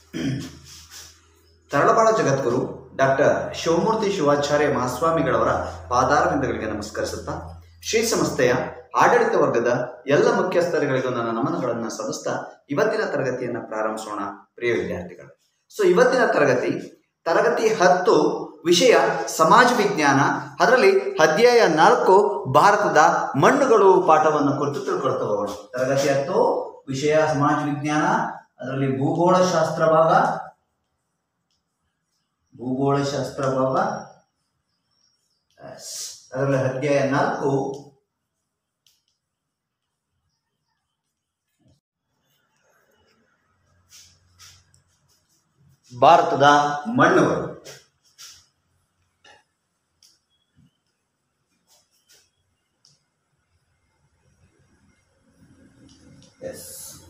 ತರಳಬಾಳ Jagadguru doctor Shivamurthy Shivacharya ಮಹಾಸ್ವಾಮಿಗಳವರ ಪಾದಾರವಿಂದಗಳಿಗೆ ನಮಸ್ಕರಿಸುತ್ತಾ ಶ್ರೀ ಸಂಸ್ಥೆಯ ಆಡಳಿತ ವರ್ಗದ ಎಲ್ಲ ಮುಖ್ಯಸ್ಥರುಗಳಿಗೂ ನನ್ನ ನಮನಗಳನ್ನು ಸಲ್ಲಿಸ್ತಾ ಇವತ್ತಿನ ತರಗತಿಯನ್ನು ಪ್ರಾರಂಭಿಸೋಣ ಪ್ರಿಯ ವಿದ್ಯಾರ್ಥಿಗಳು ಸೊ ಇವತ್ತಿನ ತರಗತಿ ತರಗತಿ ಹತ್ತು ವಿಷಯ ಸಮಾಜ ವಿಜ್ಞಾನ ಅದರಲ್ಲಿ ಅಧ್ಯಾಯ ನಾಲ್ಕು ಭಾರತದ ಮಣ್ಣುಗಳು ಪಾಠವನ್ನು ಕುರಿತು ತಿಳ್ಕೊಳ್ತಾ ಹೋಗೋಣ ತರಗತಿ ಹತ್ತು ವಿಷಯ ಸಮಾಜ ವಿಜ್ಞಾನ ಅದರಲ್ಲಿ ಭೂಗೋಳಶಾಸ್ತ್ರ ಭಾಗ ಭೂಗೋಳಶಾಸ್ತ್ರ ಭಾಗ Yes. ಅದರಲ್ಲಿ ಅಧ್ಯಾಯ ನಾಲ್ಕು ಭಾರತದ ಮಣ್ಣುಗಳು Yes.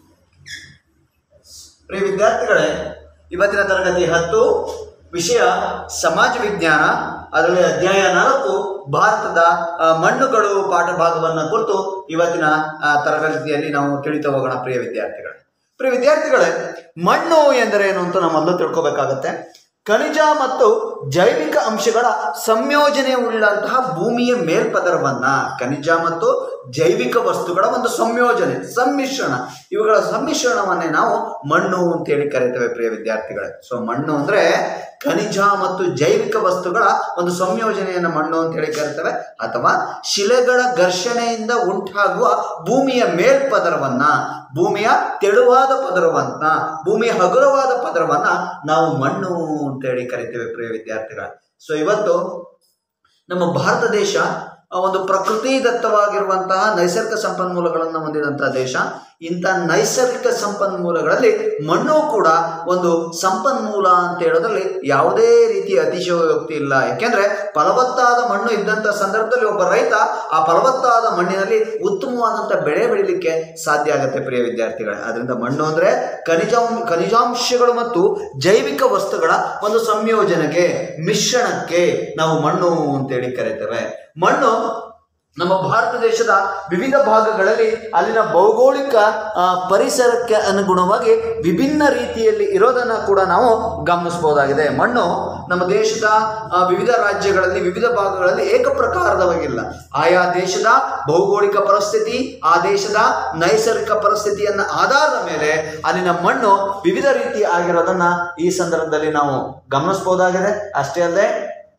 ಪ್ರಿಯ ವಿದ್ಯಾರ್ಥಿಗಳೇ ಇವತ್ತಿನ ತರಗತಿ ಹತ್ತು ವಿಷಯ ಸಮಾಜ ವಿಜ್ಞಾನ ಅದರಲ್ಲಿ ಅಧ್ಯಾಯ ನಾಲ್ಕು ಭಾರತದ ಆ, ಮಣ್ಣುಗಳು ಪಾಠ ಭಾಗವನ್ನು ಕುರಿತು ಇವತ್ತಿನ ಆ, ತರಗತಿಯಲ್ಲಿ ನಾವು ತಿಳಿತಾ ಹೋಗೋಣ ಪ್ರಿಯ ವಿದ್ಯಾರ್ಥಿಗಳೇ ಪ್ರಿಯ ವಿದ್ಯಾರ್ಥಿಗಳೇ ಮಣ್ಣು ಎಂದರೇನು ಅಂತ ನಾವು ಮೊದಲು ತಿಳ್ಕೊಬೇಕಾಗತ್ತೆ ಖನಿಜ ಮತ್ತು ಜೈವಿಕ ಅಂಶಗಳ ಸಂಯೋಜನೆ ಉಳ್ಳಂತಹ ಭೂಮಿಯ ಮೇಲ್ಪದರವನ್ನ ಖನಿಜ ಮತ್ತು ಜೈವಿಕ ವಸ್ತುಗಳ ಒಂದು ಸಂಯೋಜನೆ ಸಮ್ಮಿಶ್ರಣ ಇವುಗಳ ಸಮ್ಮಿಶ್ರಣವನ್ನೇ ನಾವು ಮಣ್ಣು ಅಂತೇಳಿ ಕರಿತೇವೆ ಪ್ರಿಯ ವಿದ್ಯಾರ್ಥಿಗಳೇ ಸೊ ಮಣ್ಣು ಅಂದ್ರೆ ಖನಿಜ ಮತ್ತು ಜೈವಿಕ ವಸ್ತುಗಳ ಒಂದು ಸಂಯೋಜನೆಯನ್ನು ಮಣ್ಣು ಅಂತ ಹೇಳಿ ಕರಿತೇವೆ ಅಥವಾ ಶಿಲೆಗಳ ಘರ್ಷಣೆಯಿಂದ ಉಂಟಾಗುವ ಭೂಮಿಯ ಮೇಲ್ಪದರವನ್ನ ಭೂಮಿಯ ತೆಳುವಾದ ಪದರವನ್ನ ಭೂಮಿಯ ಹಗುರವಾದ ಪದರವನ್ನ ನಾವು ಮಣ್ಣು ಅಂತ ಹೇಳಿ ಕರಿತೇವೆ ಪ್ರಿಯ ವಿದ್ಯಾರ್ಥಿಗಳ ಸೊ ಇವತ್ತು ನಮ್ಮ ಭಾರತ ದೇಶ ಆ, ಒಂದು ಪ್ರಕೃತಿ ದತ್ತವಾಗಿರುವಂತಹ ನೈಸರ್ಗಿಕ ಸಂಪನ್ಮೂಲಗಳನ್ನು ಹೊಂದಿದಂತಹ ದೇಶ ಇಂಥ ನೈಸರ್ಗಿಕ ಸಂಪನ್ಮೂಲಗಳಲ್ಲಿ ಮಣ್ಣು ಕೂಡ ಒಂದು ಸಂಪನ್ಮೂಲ ಅಂತ ಹೇಳೋದ್ರಲ್ಲಿ ಯಾವುದೇ ರೀತಿಯ ಅತಿಶಯೋಕ್ತಿ ಇಲ್ಲ ಯಾಕೆಂದ್ರೆ ಫಲವತ್ತಾದ ಮಣ್ಣು ಇದ್ದಂಥ ಸಂದರ್ಭದಲ್ಲಿ ಒಬ್ಬ ರೈತ ಆ ಫಲವತ್ತಾದ ಮಣ್ಣಿನಲ್ಲಿ ಉತ್ತಮವಾದಂಥ ಬೆಳೆ ಬೆಳಿಲಿಕ್ಕೆ ಸಾಧ್ಯ ಆಗುತ್ತೆ ಪ್ರಿಯ ವಿದ್ಯಾರ್ಥಿಗಳೇ ಅದರಿಂದ ಮಣ್ಣು ಅಂದ್ರೆ ಖನಿಜಾಂ ಖನಿಜಾಂಶಗಳು ಮತ್ತು ಜೈವಿಕ ವಸ್ತುಗಳ ಒಂದು ಸಂಯೋಜನೆಗೆ ಮಿಶ್ರಣಕ್ಕೆ ನಾವು ಮಣ್ಣು ಅಂತೇಳಿ ಕರೀತೇವೆ ಮಣ್ಣು ನಮ್ಮ ಭಾರತ ದೇಶದ ವಿವಿಧ ಭಾಗಗಳಲ್ಲಿ ಅಲ್ಲಿನ ಭೌಗೋಳಿಕ ಆ, ಪರಿಸರಕ್ಕೆ ಅನುಗುಣವಾಗಿ ವಿಭಿನ್ನ ರೀತಿಯಲ್ಲಿ ಇರೋದನ್ನು ಕೂಡ ನಾವು ಗಮನಿಸಬಹುದಾಗಿದೆ ಮಣ್ಣು ನಮ್ಮ ದೇಶದ ಆ, ವಿವಿಧ ರಾಜ್ಯಗಳಲ್ಲಿ ವಿವಿಧ ಭಾಗಗಳಲ್ಲಿ ಏಕಪ್ರಕಾರದವಾಗಿಲ್ಲ ಆಯಾ ದೇಶದ ಭೌಗೋಳಿಕ ಪರಿಸ್ಥಿತಿ ಆ ದೇಶದ ನೈಸರ್ಗಿಕ ಪರಿಸ್ಥಿತಿಯನ್ನ ಆಧಾರದ ಮೇಲೆ ಅಲ್ಲಿನ ಮಣ್ಣು ವಿವಿಧ ರೀತಿ ಆಗಿರೋದನ್ನ ಈ ಸಂದರ್ಭದಲ್ಲಿ ನಾವು ಗಮನಿಸಬಹುದಾಗಿದೆ ಅಷ್ಟೇ ಅಲ್ಲದೆ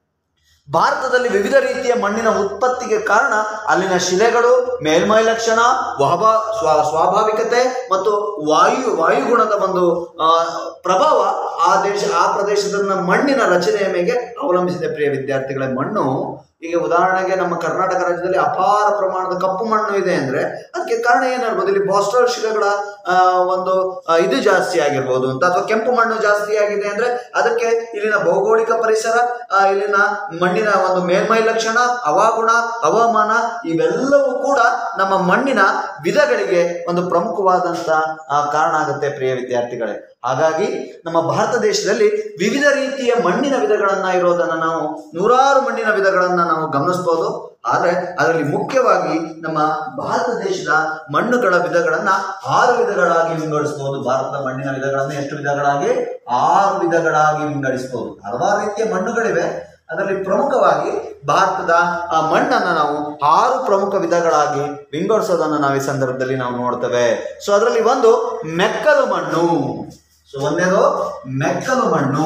ಭಾರತದಲ್ಲಿ ವಿವಿಧ ರೀತಿಯ ಮಣ್ಣಿನ ಉತ್ಪತ್ತಿಗೆ ಕಾರಣ ಅಲ್ಲಿನ ಶಿಲೆಗಳು ಮೇಲ್ಮೈ ಲಕ್ಷಣ ವಹಬ ಸ್ವ ಸ್ವಾಭಾವಿಕತೆ ಮತ್ತು ವಾಯು ವಾಯುಗುಣದ ಒಂದು ಆ, ಪ್ರಭಾವ ಆ ದೇಶ ಆ ಪ್ರದೇಶದ ಮಣ್ಣಿನ ರಚನೆಯ ಮೇಲೆ ಅವಲಂಬಿಸಿದೆ ಪ್ರಿಯ ವಿದ್ಯಾರ್ಥಿಗಳ ಮಣ್ಣು ಈಗ ಉದಾಹರಣೆಗೆ ನಮ್ಮ ಕರ್ನಾಟಕ ರಾಜ್ಯದಲ್ಲಿ ಅಪಾರ ಪ್ರಮಾಣದ ಕಪ್ಪು ಮಣ್ಣು ಇದೆ ಅಂದ್ರೆ ಅದಕ್ಕೆ ಕಾರಣ ಏನಿರ್ಬೋದು ಇಲ್ಲಿ ಬಾಸ್ಟರ್ ಶಿಲೆಗಳ ಆ, ಒಂದು ಆ, ಇದು ಜಾಸ್ತಿ ಆಗಿರ್ಬೋದು ಅಂತ ಅಥವಾ ಕೆಂಪು ಮಣ್ಣು ಜಾಸ್ತಿ ಆಗಿದೆ ಅಂದ್ರೆ ಅದಕ್ಕೆ ಇಲ್ಲಿನ ಭೌಗೋಳಿಕ ಪರಿಸರ ಆ, ಇಲ್ಲಿನ ಮಣ್ಣಿನ ಒಂದು ಮೇಲ್ಮೈ ಲಕ್ಷಣ ಹವಾಗುಣ ಹವಾಮಾನ ಇವೆಲ್ಲವೂ ಕೂಡ ನಮ್ಮ ಮಣ್ಣಿನ ವಿಧಗಳಿಗೆ ಒಂದು ಪ್ರಮುಖವಾದಂತ ಆ, ಕಾರಣ ಆಗುತ್ತೆ ಪ್ರಿಯ ವಿದ್ಯಾರ್ಥಿಗಳೇ ಹಾಗಾಗಿ ನಮ್ಮ ಭಾರತ ದೇಶದಲ್ಲಿ ವಿವಿಧ ರೀತಿಯ ಮಣ್ಣಿನ ವಿಧಗಳನ್ನ ಇರೋದನ್ನ ನಾವು ನೂರಾರು ಮಣ್ಣಿನ ವಿಧಗಳನ್ನ ನಾವು ಗಮನಿಸಬಹುದು ಆದ್ರೆ ಅದರಲ್ಲಿ ಮುಖ್ಯವಾಗಿ ನಮ್ಮ ಭಾರತ ದೇಶದ ಮಣ್ಣುಗಳ ವಿಧಗಳನ್ನ ಆರು ವಿಧಗಳಾಗಿ ವಿಂಗಡಿಸಬಹುದು ಭಾರತದ ಮಣ್ಣಿನ ವಿಧಗಳನ್ನ ಎಷ್ಟು ವಿಧಗಳಾಗಿ ಆರು ವಿಧಗಳಾಗಿ ವಿಂಗಡಿಸಬಹುದು ಹಲವಾರು ರೀತಿಯ ಮಣ್ಣುಗಳಿವೆ ಅದರಲ್ಲಿ ಪ್ರಮುಖವಾಗಿ ಭಾರತದ ಆ ಮಣ್ಣನ್ನು ನಾವು ಆರು ಪ್ರಮುಖ ವಿಧಗಳಾಗಿ ವಿಂಗಡಿಸೋದನ್ನು ನಾವು ಈ ಸಂದರ್ಭದಲ್ಲಿ ನಾವು ನೋಡ್ತೇವೆ ಸೊ ಅದರಲ್ಲಿ ಒಂದು ಮೆಕ್ಕಲು ಮಣ್ಣು ಸೊ ಒಂದೇದು ಮೆಕ್ಕಲು ಮಣ್ಣು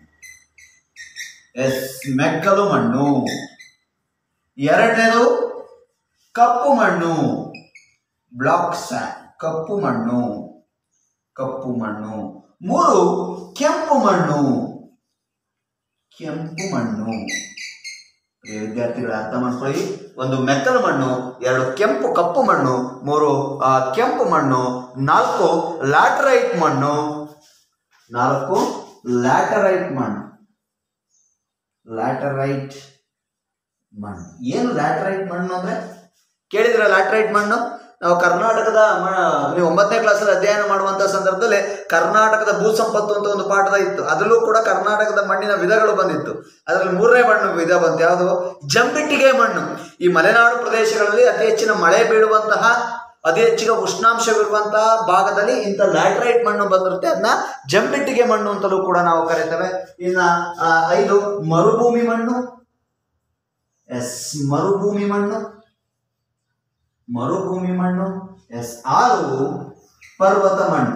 ಎಸ್ ಮೆಕ್ಕಲು ಮಣ್ಣು ಎರಡನೇದು ಕಪ್ಪು ಮಣ್ಣು ಬ್ಲಾಕ್ ಸ್ಯಾಂಡ್ ಕಪ್ಪು ಮಣ್ಣು ಕಪ್ಪು ಮಣ್ಣು ಮೂರು ಕೆಂಪು ಮಣ್ಣು ಕೆಂಪು ಮಣ್ಣು ಪ್ರಿಯ ವಿದ್ಯಾರ್ಥಿಗಳ ಅರ್ಥ ಮಾಡ್ಕೊಳ್ಳಿ ಒಂದು ಮೆಕ್ಕಲು ಮಣ್ಣು ಎರಡು ಕೆಂಪು ಕಪ್ಪು ಮಣ್ಣು ಮೂರು ಆ, ಕೆಂಪು ಮಣ್ಣು ನಾಲ್ಕು ಲ್ಯಾಟರೈಟ್ ಮಣ್ಣು ನಾಲ್ಕು ಲ್ಯಾಟರೈಟ್ ಮಣ್ಣು ಲ್ಯಾಟರೈಟ್ ಮಣ್ಣು ಏನು ಲ್ಯಾಟರೈಟ್ ಮಣ್ಣು ಅಂದ್ರೆ ಕೇಳಿದ್ರ ಲ್ಯಾಟರೈಟ್ ಮಣ್ಣು ನಾವು ಕರ್ನಾಟಕದ ಮ- ನೀವು ಒಂಬತ್ತನೇ ಕ್ಲಾಸಲ್ಲಿ ಅಧ್ಯಯನ ಮಾಡುವಂತಹ ಸಂದರ್ಭದಲ್ಲಿ ಕರ್ನಾಟಕದ ಭೂ ಸಂಪತ್ತು ಅಂತ ಒಂದು ಪಾಠದ ಇತ್ತು ಅದರಲ್ಲೂ ಕೂಡ ಕರ್ನಾಟಕದ ಮಣ್ಣಿನ ವಿಧಗಳು ಬಂದಿತ್ತು ಅದರಲ್ಲಿ ಮೂರನೇ ಮಣ್ಣು ವಿಧ ಬಂತು ಯಾವುದು ಜಂಬಿಟ್ಟಿಗೆ ಮಣ್ಣು ಈ ಮಲೆನಾಡು ಪ್ರದೇಶಗಳಲ್ಲಿ ಅತಿ ಹೆಚ್ಚಿನ ಮಳೆ ಬೀಳುವಂತಹ ಅತಿ ಹೆಚ್ಚಿಗೆ ಉಷ್ಣಾಂಶವಿರುವಂತಹ ಭಾಗದಲ್ಲಿ ಇಂಥ ಲ್ಯಾಟ್ರೈಟ್ ಮಣ್ಣು ಬಂದಿರುತ್ತೆ ಅದನ್ನ ಜಂಬಿಟ್ಟಿಗೆ ಮಣ್ಣು ಅಂತಲೂ ಕೂಡ ನಾವು ಕರಿತೇವೆ ಇನ್ನ ಆ, ಐದು ಮರುಭೂಮಿ ಮಣ್ಣು ಎಸ್ ಮರುಭೂಮಿ ಮಣ್ಣು ಮರುಭೂಮಿ ಮಣ್ಣು ಎಸ್ ಆರು ಪರ್ವತ ಮಣ್ಣು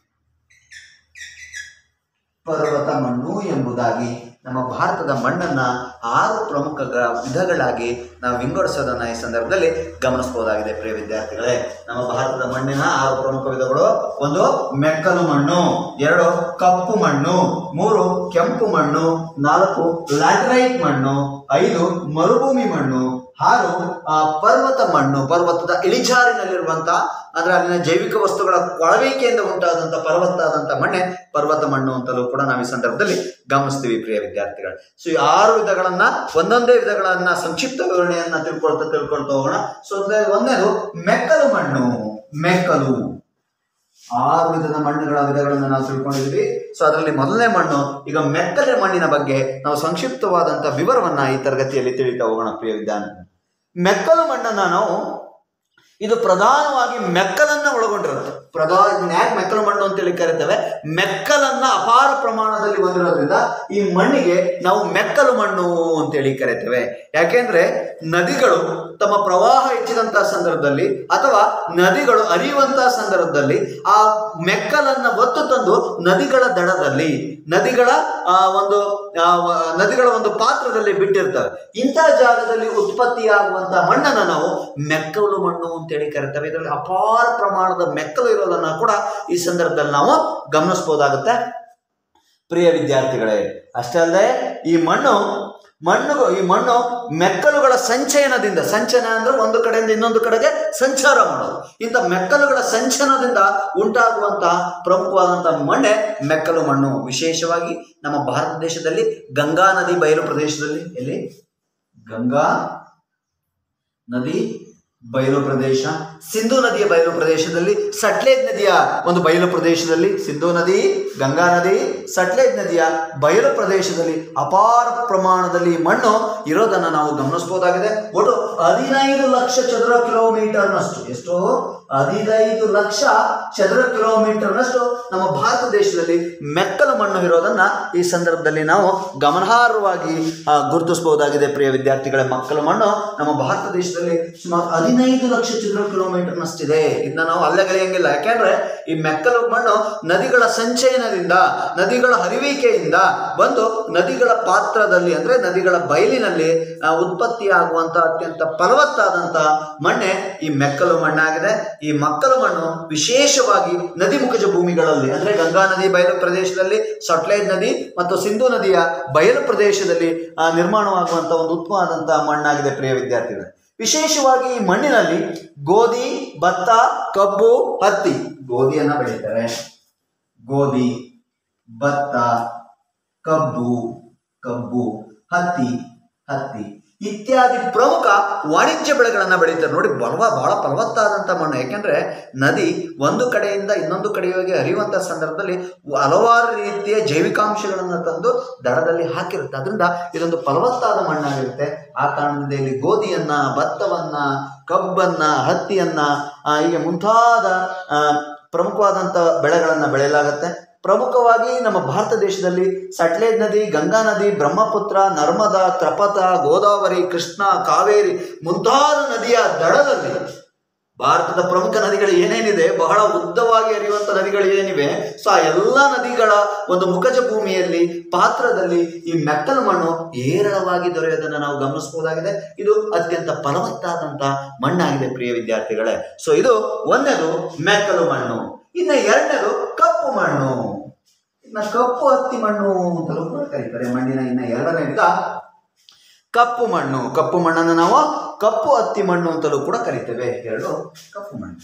ಪರ್ವತ ಮಣ್ಣು ಎಂಬುದಾಗಿ ನಮ್ಮ ಭಾರತದ ಮಣ್ಣನ್ನ ಆರು ಪ್ರಮುಖ ಗ- ವಿಧಗಳಾಗಿ ನಾವು ವಿಂಗಡಿಸೋದನ್ನ ಈ ಸಂದರ್ಭದಲ್ಲಿ ಗಮನಿಸಬಹುದಾಗಿದೆ ಪ್ರಿಯ ವಿದ್ಯಾರ್ಥಿಗಳೇ ನಮ್ಮ ಭಾರತದ ಮಣ್ಣಿನ ಆರು ಪ್ರಮುಖ ವಿಧಗಳು ಒಂದು ಮೆಕ್ಕಲು ಮಣ್ಣು ಎರಡು ಕಪ್ಪು ಮಣ್ಣು ಮೂರು ಕೆಂಪು ಮಣ್ಣು ನಾಲ್ಕು ಲ್ಯಾಟರೈಟ್ ಮಣ್ಣು ಐದು ಮರುಭೂಮಿ ಮಣ್ಣು ಆರು ಆ, ಪರ್ವತ ಮಣ್ಣು ಪರ್ವತದ ಇಳಿಜಾರಿನಲ್ಲಿರುವಂತಹ ಅಂದ್ರೆ ಅಲ್ಲಿನ ಜೈವಿಕ ವಸ್ತುಗಳ ಕೊಳವಿಕೆಯಿಂದ ಉಂಟಾದಂತಹ ಪರ್ವತಾದಂತ ಮಣ್ಣೆ ಪರ್ವತ ಮಣ್ಣು ಅಂತಲೂ ಕೂಡ ನಾವು ಈ ಸಂದರ್ಭದಲ್ಲಿ ಗಮನಿಸ್ತೀವಿ ಪ್ರಿಯ ವಿದ್ಯಾರ್ಥಿಗಳು ಸೊ ಈ ಆರು ವಿಧಗಳನ್ನ ಒಂದೊಂದೇ ವಿಧಗಳನ್ನ ಸಂಕ್ಷಿಪ್ತ ವಿವರಣೆಯನ್ನ ತಿಳ್ಕೊಳ್ತಾ ತಿಳ್ಕೊಳ್ತಾ ಹೋಗೋಣ ಸೊ ಒಂದೇ- ಒಂದನೇದು ಮೆಕ್ಕಲು ಮಣ್ಣು ಮೆಕ್ಕಲು ಆರು ವಿಧದ ಮಣ್ಣುಗಳ ವಿಧಗಳನ್ನು ನಾವು ತಿಳ್ಕೊಂಡಿದ್ವಿ ಸೊ ಅದರಲ್ಲಿ ಮೊದಲನೇ ಮಣ್ಣು ಈಗ ಮೆಕ್ಕಲಿನ ಮಣ್ಣಿನ ಬಗ್ಗೆ ನಾವು ಸಂಕ್ಷಿಪ್ತವಾದಂತಹ ವಿವರವನ್ನ ಈ ತರಗತಿಯಲ್ಲಿ ತಿಳಿತಾ ಹೋಗೋಣ ಪ್ರಿಯ ವಿದ್ಯಾರ್ಥಿ ಮೆಕ್ಕಲು ಮಣ್ಣನ್ನ ನಾವು ಇದು ಪ್ರಧಾನವಾಗಿ ಮೆಕ್ಕಲನ್ನ ಒಳಗೊಂಡಿರುತ್ತೆ ಪ್ರಧಾನ ಯಾಕೆ ಮೆಕ್ಕಲು ಮಣ್ಣು ಅಂತೇಳಿ ಕರಿತೇವೆ ಮೆಕ್ಕಲನ್ನ ಅಪಾರ ಪ್ರಮಾಣದಲ್ಲಿ ಹೊಂದಿರೋದ್ರಿಂದ ಈ ಮಣ್ಣಿಗೆ ನಾವು ಮೆಕ್ಕಲು ಮಣ್ಣು ಅಂತೇಳಿ ಕರಿತೇವೆ ಯಾಕೆಂದ್ರೆ ನದಿಗಳು ತಮ್ಮ ಪ್ರವಾಹ ಹೆಚ್ಚಿದಂತಹ ಸಂದರ್ಭದಲ್ಲಿ ಅಥವಾ ನದಿಗಳು ಹರಿಯುವಂತಹ ಸಂದರ್ಭದಲ್ಲಿ ಆ ಮೆಕ್ಕಲನ್ನ ಒತ್ತು ತಂದು ನದಿಗಳ ದಡದಲ್ಲಿ ನದಿಗಳ ಆ, ಒಂದು ಆ, ವ- ನದಿಗಳ ಒಂದು ಪಾತ್ರದಲ್ಲಿ ಬಿಟ್ಟಿರ್ತವೆ ಇಂತಹ ಜಾಗದಲ್ಲಿ ಉತ್ಪತ್ತಿಯಾಗುವಂತಹ ಮಣ್ಣನ್ನ ನಾವು ಮೆಕ್ಕಲು ಮಣ್ಣು ಅಂತೇಳಿ ಕರಿತೇವೆ ಇದರಲ್ಲಿ ಅಪಾರ ಪ್ರಮಾಣದ ಮೆಕ್ಕಲು ಇರೋದನ್ನ ಕೂಡ ಈ ಸಂದರ್ಭದಲ್ಲಿ ನಾವು ಗಮನಿಸಬಹುದಾಗುತ್ತೆ ಪ್ರಿಯ ವಿದ್ಯಾರ್ಥಿಗಳೇ ಅಷ್ಟೇ ಅಲ್ಲದೆ ಈ ಮಣ್ಣು ಮಣ್ಣು ಈ ಮಣ್ಣು ಮೆಕ್ಕಲುಗಳ ಸಂಚಯನದಿಂದ ಸಂಚಯನ ಅಂದ್ರೆ ಒಂದು ಕಡೆಯಿಂದ ಇನ್ನೊಂದು ಕಡೆಗೆ ಸಂಚಾರ ಮಾಡೋದು ಇಂಥ ಮೆಕ್ಕಲುಗಳ ಸಂಚಯನದಿಂದ ಉಂಟಾಗುವಂತಹ ಪ್ರಮುಖವಾದಂತಹ ಮಣ್ಣೆ ಮೆಕ್ಕಲು ಮಣ್ಣು ವಿಶೇಷವಾಗಿ ನಮ್ಮ ಭಾರತ ದೇಶದಲ್ಲಿ ಗಂಗಾ ನದಿ ಬಯಲು ಪ್ರದೇಶದಲ್ಲಿ ಎಲ್ಲಿ ಗಂಗಾ ನದಿ ಬಯಲು ಪ್ರದೇಶ ಸಿಂಧು ನದಿಯ ಬಯಲು ಪ್ರದೇಶದಲ್ಲಿ ಸಟ್ಲೇಜ್ ನದಿಯ ಒಂದು ಬಯಲು ಪ್ರದೇಶದಲ್ಲಿ ಸಿಂಧು ನದಿ ಗಂಗಾ ನದಿ ಸಟ್ಲೇಜ್ ನದಿಯ ಬಯಲು ಪ್ರದೇಶದಲ್ಲಿ ಅಪಾರ ಪ್ರಮಾಣದಲ್ಲಿ ಮಣ್ಣು ಇರೋದನ್ನ ನಾವು ಗಮನಿಸಬಹುದಾಗಿದೆ ಒಟ್ಟು ಹದಿನೈದು ಲಕ್ಷ ಚದುರ ಕಿಲೋಮೀಟರ್ನಷ್ಟು ಎಷ್ಟು ಹದಿನೈದು ಲಕ್ಷ ಚದುರ ಕಿಲೋಮೀಟರ್ನಷ್ಟು ನಮ್ಮ ಭಾರತ ದೇಶದಲ್ಲಿ ಮೆಕ್ಕಲು ಮಣ್ಣು ಇರೋದನ್ನ ಈ ಸಂದರ್ಭದಲ್ಲಿ ನಾವು ಗಮನಾರ್ಹವಾಗಿ ಆ, ಗುರುತಿಸಬಹುದಾಗಿದೆ ಪ್ರಿಯ ವಿದ್ಯಾರ್ಥಿಗಳ ಮಕ್ಕಳ ಮಣ್ಣು ನಮ್ಮ ಭಾರತ ದೇಶದಲ್ಲಿ ಸುಮಾರು ಹದಿನೈದು ಲಕ್ಷ ಚದುರ ಕಿಲೋಮೀಟರ್ನಷ್ಟಿದೆ ಇದನ್ನ ನಾವು ಅಲ್ಲಗಳೆಯಂಗಿಲ್ಲ ಯಾಕೆಂದ್ರೆ ಈ ಮೆಕ್ಕಲು ಮಣ್ಣು ನದಿಗಳ ಸಂಚಯನದಿಂದ ನದಿಗಳ ಹರಿವಿಕೆಯಿಂದ ಬಂದು ನದಿಗಳ ಪಾತ್ರದಲ್ಲಿ ಅಂದ್ರೆ ನದಿಗಳ ಬಯಲಿನಲ್ಲಿ ಆ, ಉತ್ಪತ್ತಿಯಾಗುವಂತ ಅತ್ಯಂತ ಫಲವತ್ತಾದಂತಹ ಮಣ್ಣೆ ಈ ಮೆಕ್ಕಲು ಮಣ್ಣಾಗಿದೆ ಈ ಮಕ್ಕಲು ಮಣ್ಣು ವಿಶೇಷವಾಗಿ ನದಿ ಮುಖಜ ಭೂಮಿಗಳಲ್ಲಿ ಅಂದ್ರೆ ಗಂಗಾ ನದಿ ಬಯಲು ಪ್ರದೇಶದಲ್ಲಿ ಸಟ್ಲೇಜ್ ನದಿ ಮತ್ತು ಸಿಂಧು ನದಿಯ ಬಯಲು ಪ್ರದೇಶದಲ್ಲಿ ಆ, ನಿರ್ಮಾಣವಾಗುವಂತ ಒಂದು ಉತ್ತಮವಾದಂತಹ ಮಣ್ಣಾಗಿದೆ ಪ್ರಿಯ ವಿದ್ಯಾರ್ಥಿಗಳು ವಿಶೇಷವಾಗಿ ಈ ಮಣ್ಣಿನಲ್ಲಿ ಗೋಧಿ ಭತ್ತ ಕಬ್ಬು ಹತ್ತಿ ಗೋಧಿಯನ್ನ ಬೆಳೀತಾರೆ ಗೋಧಿ ಭತ್ತ ಕಬ್ಬು ಕಬ್ಬು ಹತ್ತಿ ಹತ್ತಿ ಇತ್ಯಾದಿ ಪ್ರಮುಖ ವಾಣಿಜ್ಯ ಬೆಳೆಗಳನ್ನ ಬೆಳೀತಾರೆ ನೋಡಿ ಬಲವ ಬಹಳ ಫಲವತ್ತಾದಂಥ ಮಣ್ಣು ಯಾಕೆಂದ್ರೆ ನದಿ ಒಂದು ಕಡೆಯಿಂದ ಇನ್ನೊಂದು ಕಡೆಗೆ ಹರಿಯುವಂಥ ಸಂದರ್ಭದಲ್ಲಿ ಹಲವಾರು ರೀತಿಯ ಜೈವಿಕಾಂಶಗಳನ್ನು ತಂದು ದಡದಲ್ಲಿ ಹಾಕಿರುತ್ತೆ ಅದರಿಂದ ಇದೊಂದು ಫಲವತ್ತಾದ ಮಣ್ಣಾಗಿರುತ್ತೆ ಆ ಕಾರಣದಿಂದ ಇಲ್ಲಿ ಗೋಧಿಯನ್ನ ಭತ್ತವನ್ನ ಕಬ್ಬನ್ನ ಹತ್ತಿಯನ್ನ ಆ, ಹೀಗೆ ಮುಂತಾದ ಆ, ಪ್ರಮುಖವಾದಂಥ ಬೆಳೆಗಳನ್ನು ಬೆಳೆಯಲಾಗುತ್ತೆ ಪ್ರಮುಖವಾಗಿ ನಮ್ಮ ಭಾರತ ದೇಶದಲ್ಲಿ ಸಟ್ಲೇಜ್ ನದಿ ಗಂಗಾ ನದಿ ಬ್ರಹ್ಮಪುತ್ರ ನರ್ಮದಾ ತ್ರಪತ ಗೋದಾವರಿ ಕೃಷ್ಣ ಕಾವೇರಿ ಮುಂತಾದ ನದಿಯ ದಡದಲ್ಲಿ ಭಾರತದ ಪ್ರಮುಖ ನದಿಗಳು ಏನೇನಿದೆ ಬಹಳ ಉದ್ದವಾಗಿ ಹರಿಯುವಂತ ನದಿಗಳು ಏನಿವೆ ಸೊ ಆ ಎಲ್ಲ ನದಿಗಳ ಒಂದು ಮುಖಜ ಭೂಮಿಯಲ್ಲಿ ಪಾತ್ರದಲ್ಲಿ ಈ ಮೆಕ್ಕಲು ಮಣ್ಣು ಹೇರಳವಾಗಿ ದೊರೆಯೋದನ್ನು ನಾವು ಗಮನಿಸಬಹುದಾಗಿದೆ ಇದು ಅತ್ಯಂತ ಫಲವತ್ತಾದಂತ ಮಣ್ಣಾಗಿದೆ ಪ್ರಿಯ ವಿದ್ಯಾರ್ಥಿಗಳೇ ಸೊ ಇದು ಒಂದನೇದು ಮೆಕ್ಕಲು ಮಣ್ಣು ಇನ್ನು ಎರಡನೇದು ಕಪ್ಪು ಮಣ್ಣು ಇನ್ನ ಕಪ್ಪು ಹತ್ತಿ ಮಣ್ಣು ಅಂತಲೂ ಕೂಡ ಕರೀತಾರೆ ಮಣ್ಣಿನ ಇನ್ನ ಎರಡನೇ ವಿಧ ಕಪ್ಪು ಮಣ್ಣು ಕಪ್ಪು ಮಣ್ಣನ್ನು ನಾವು ಕಪ್ಪು ಹತ್ತಿ ಮಣ್ಣು ಅಂತಲೂ ಕೂಡ ಕರಿತೇವೆ ಎರಡು ಕಪ್ಪು ಮಣ್ಣು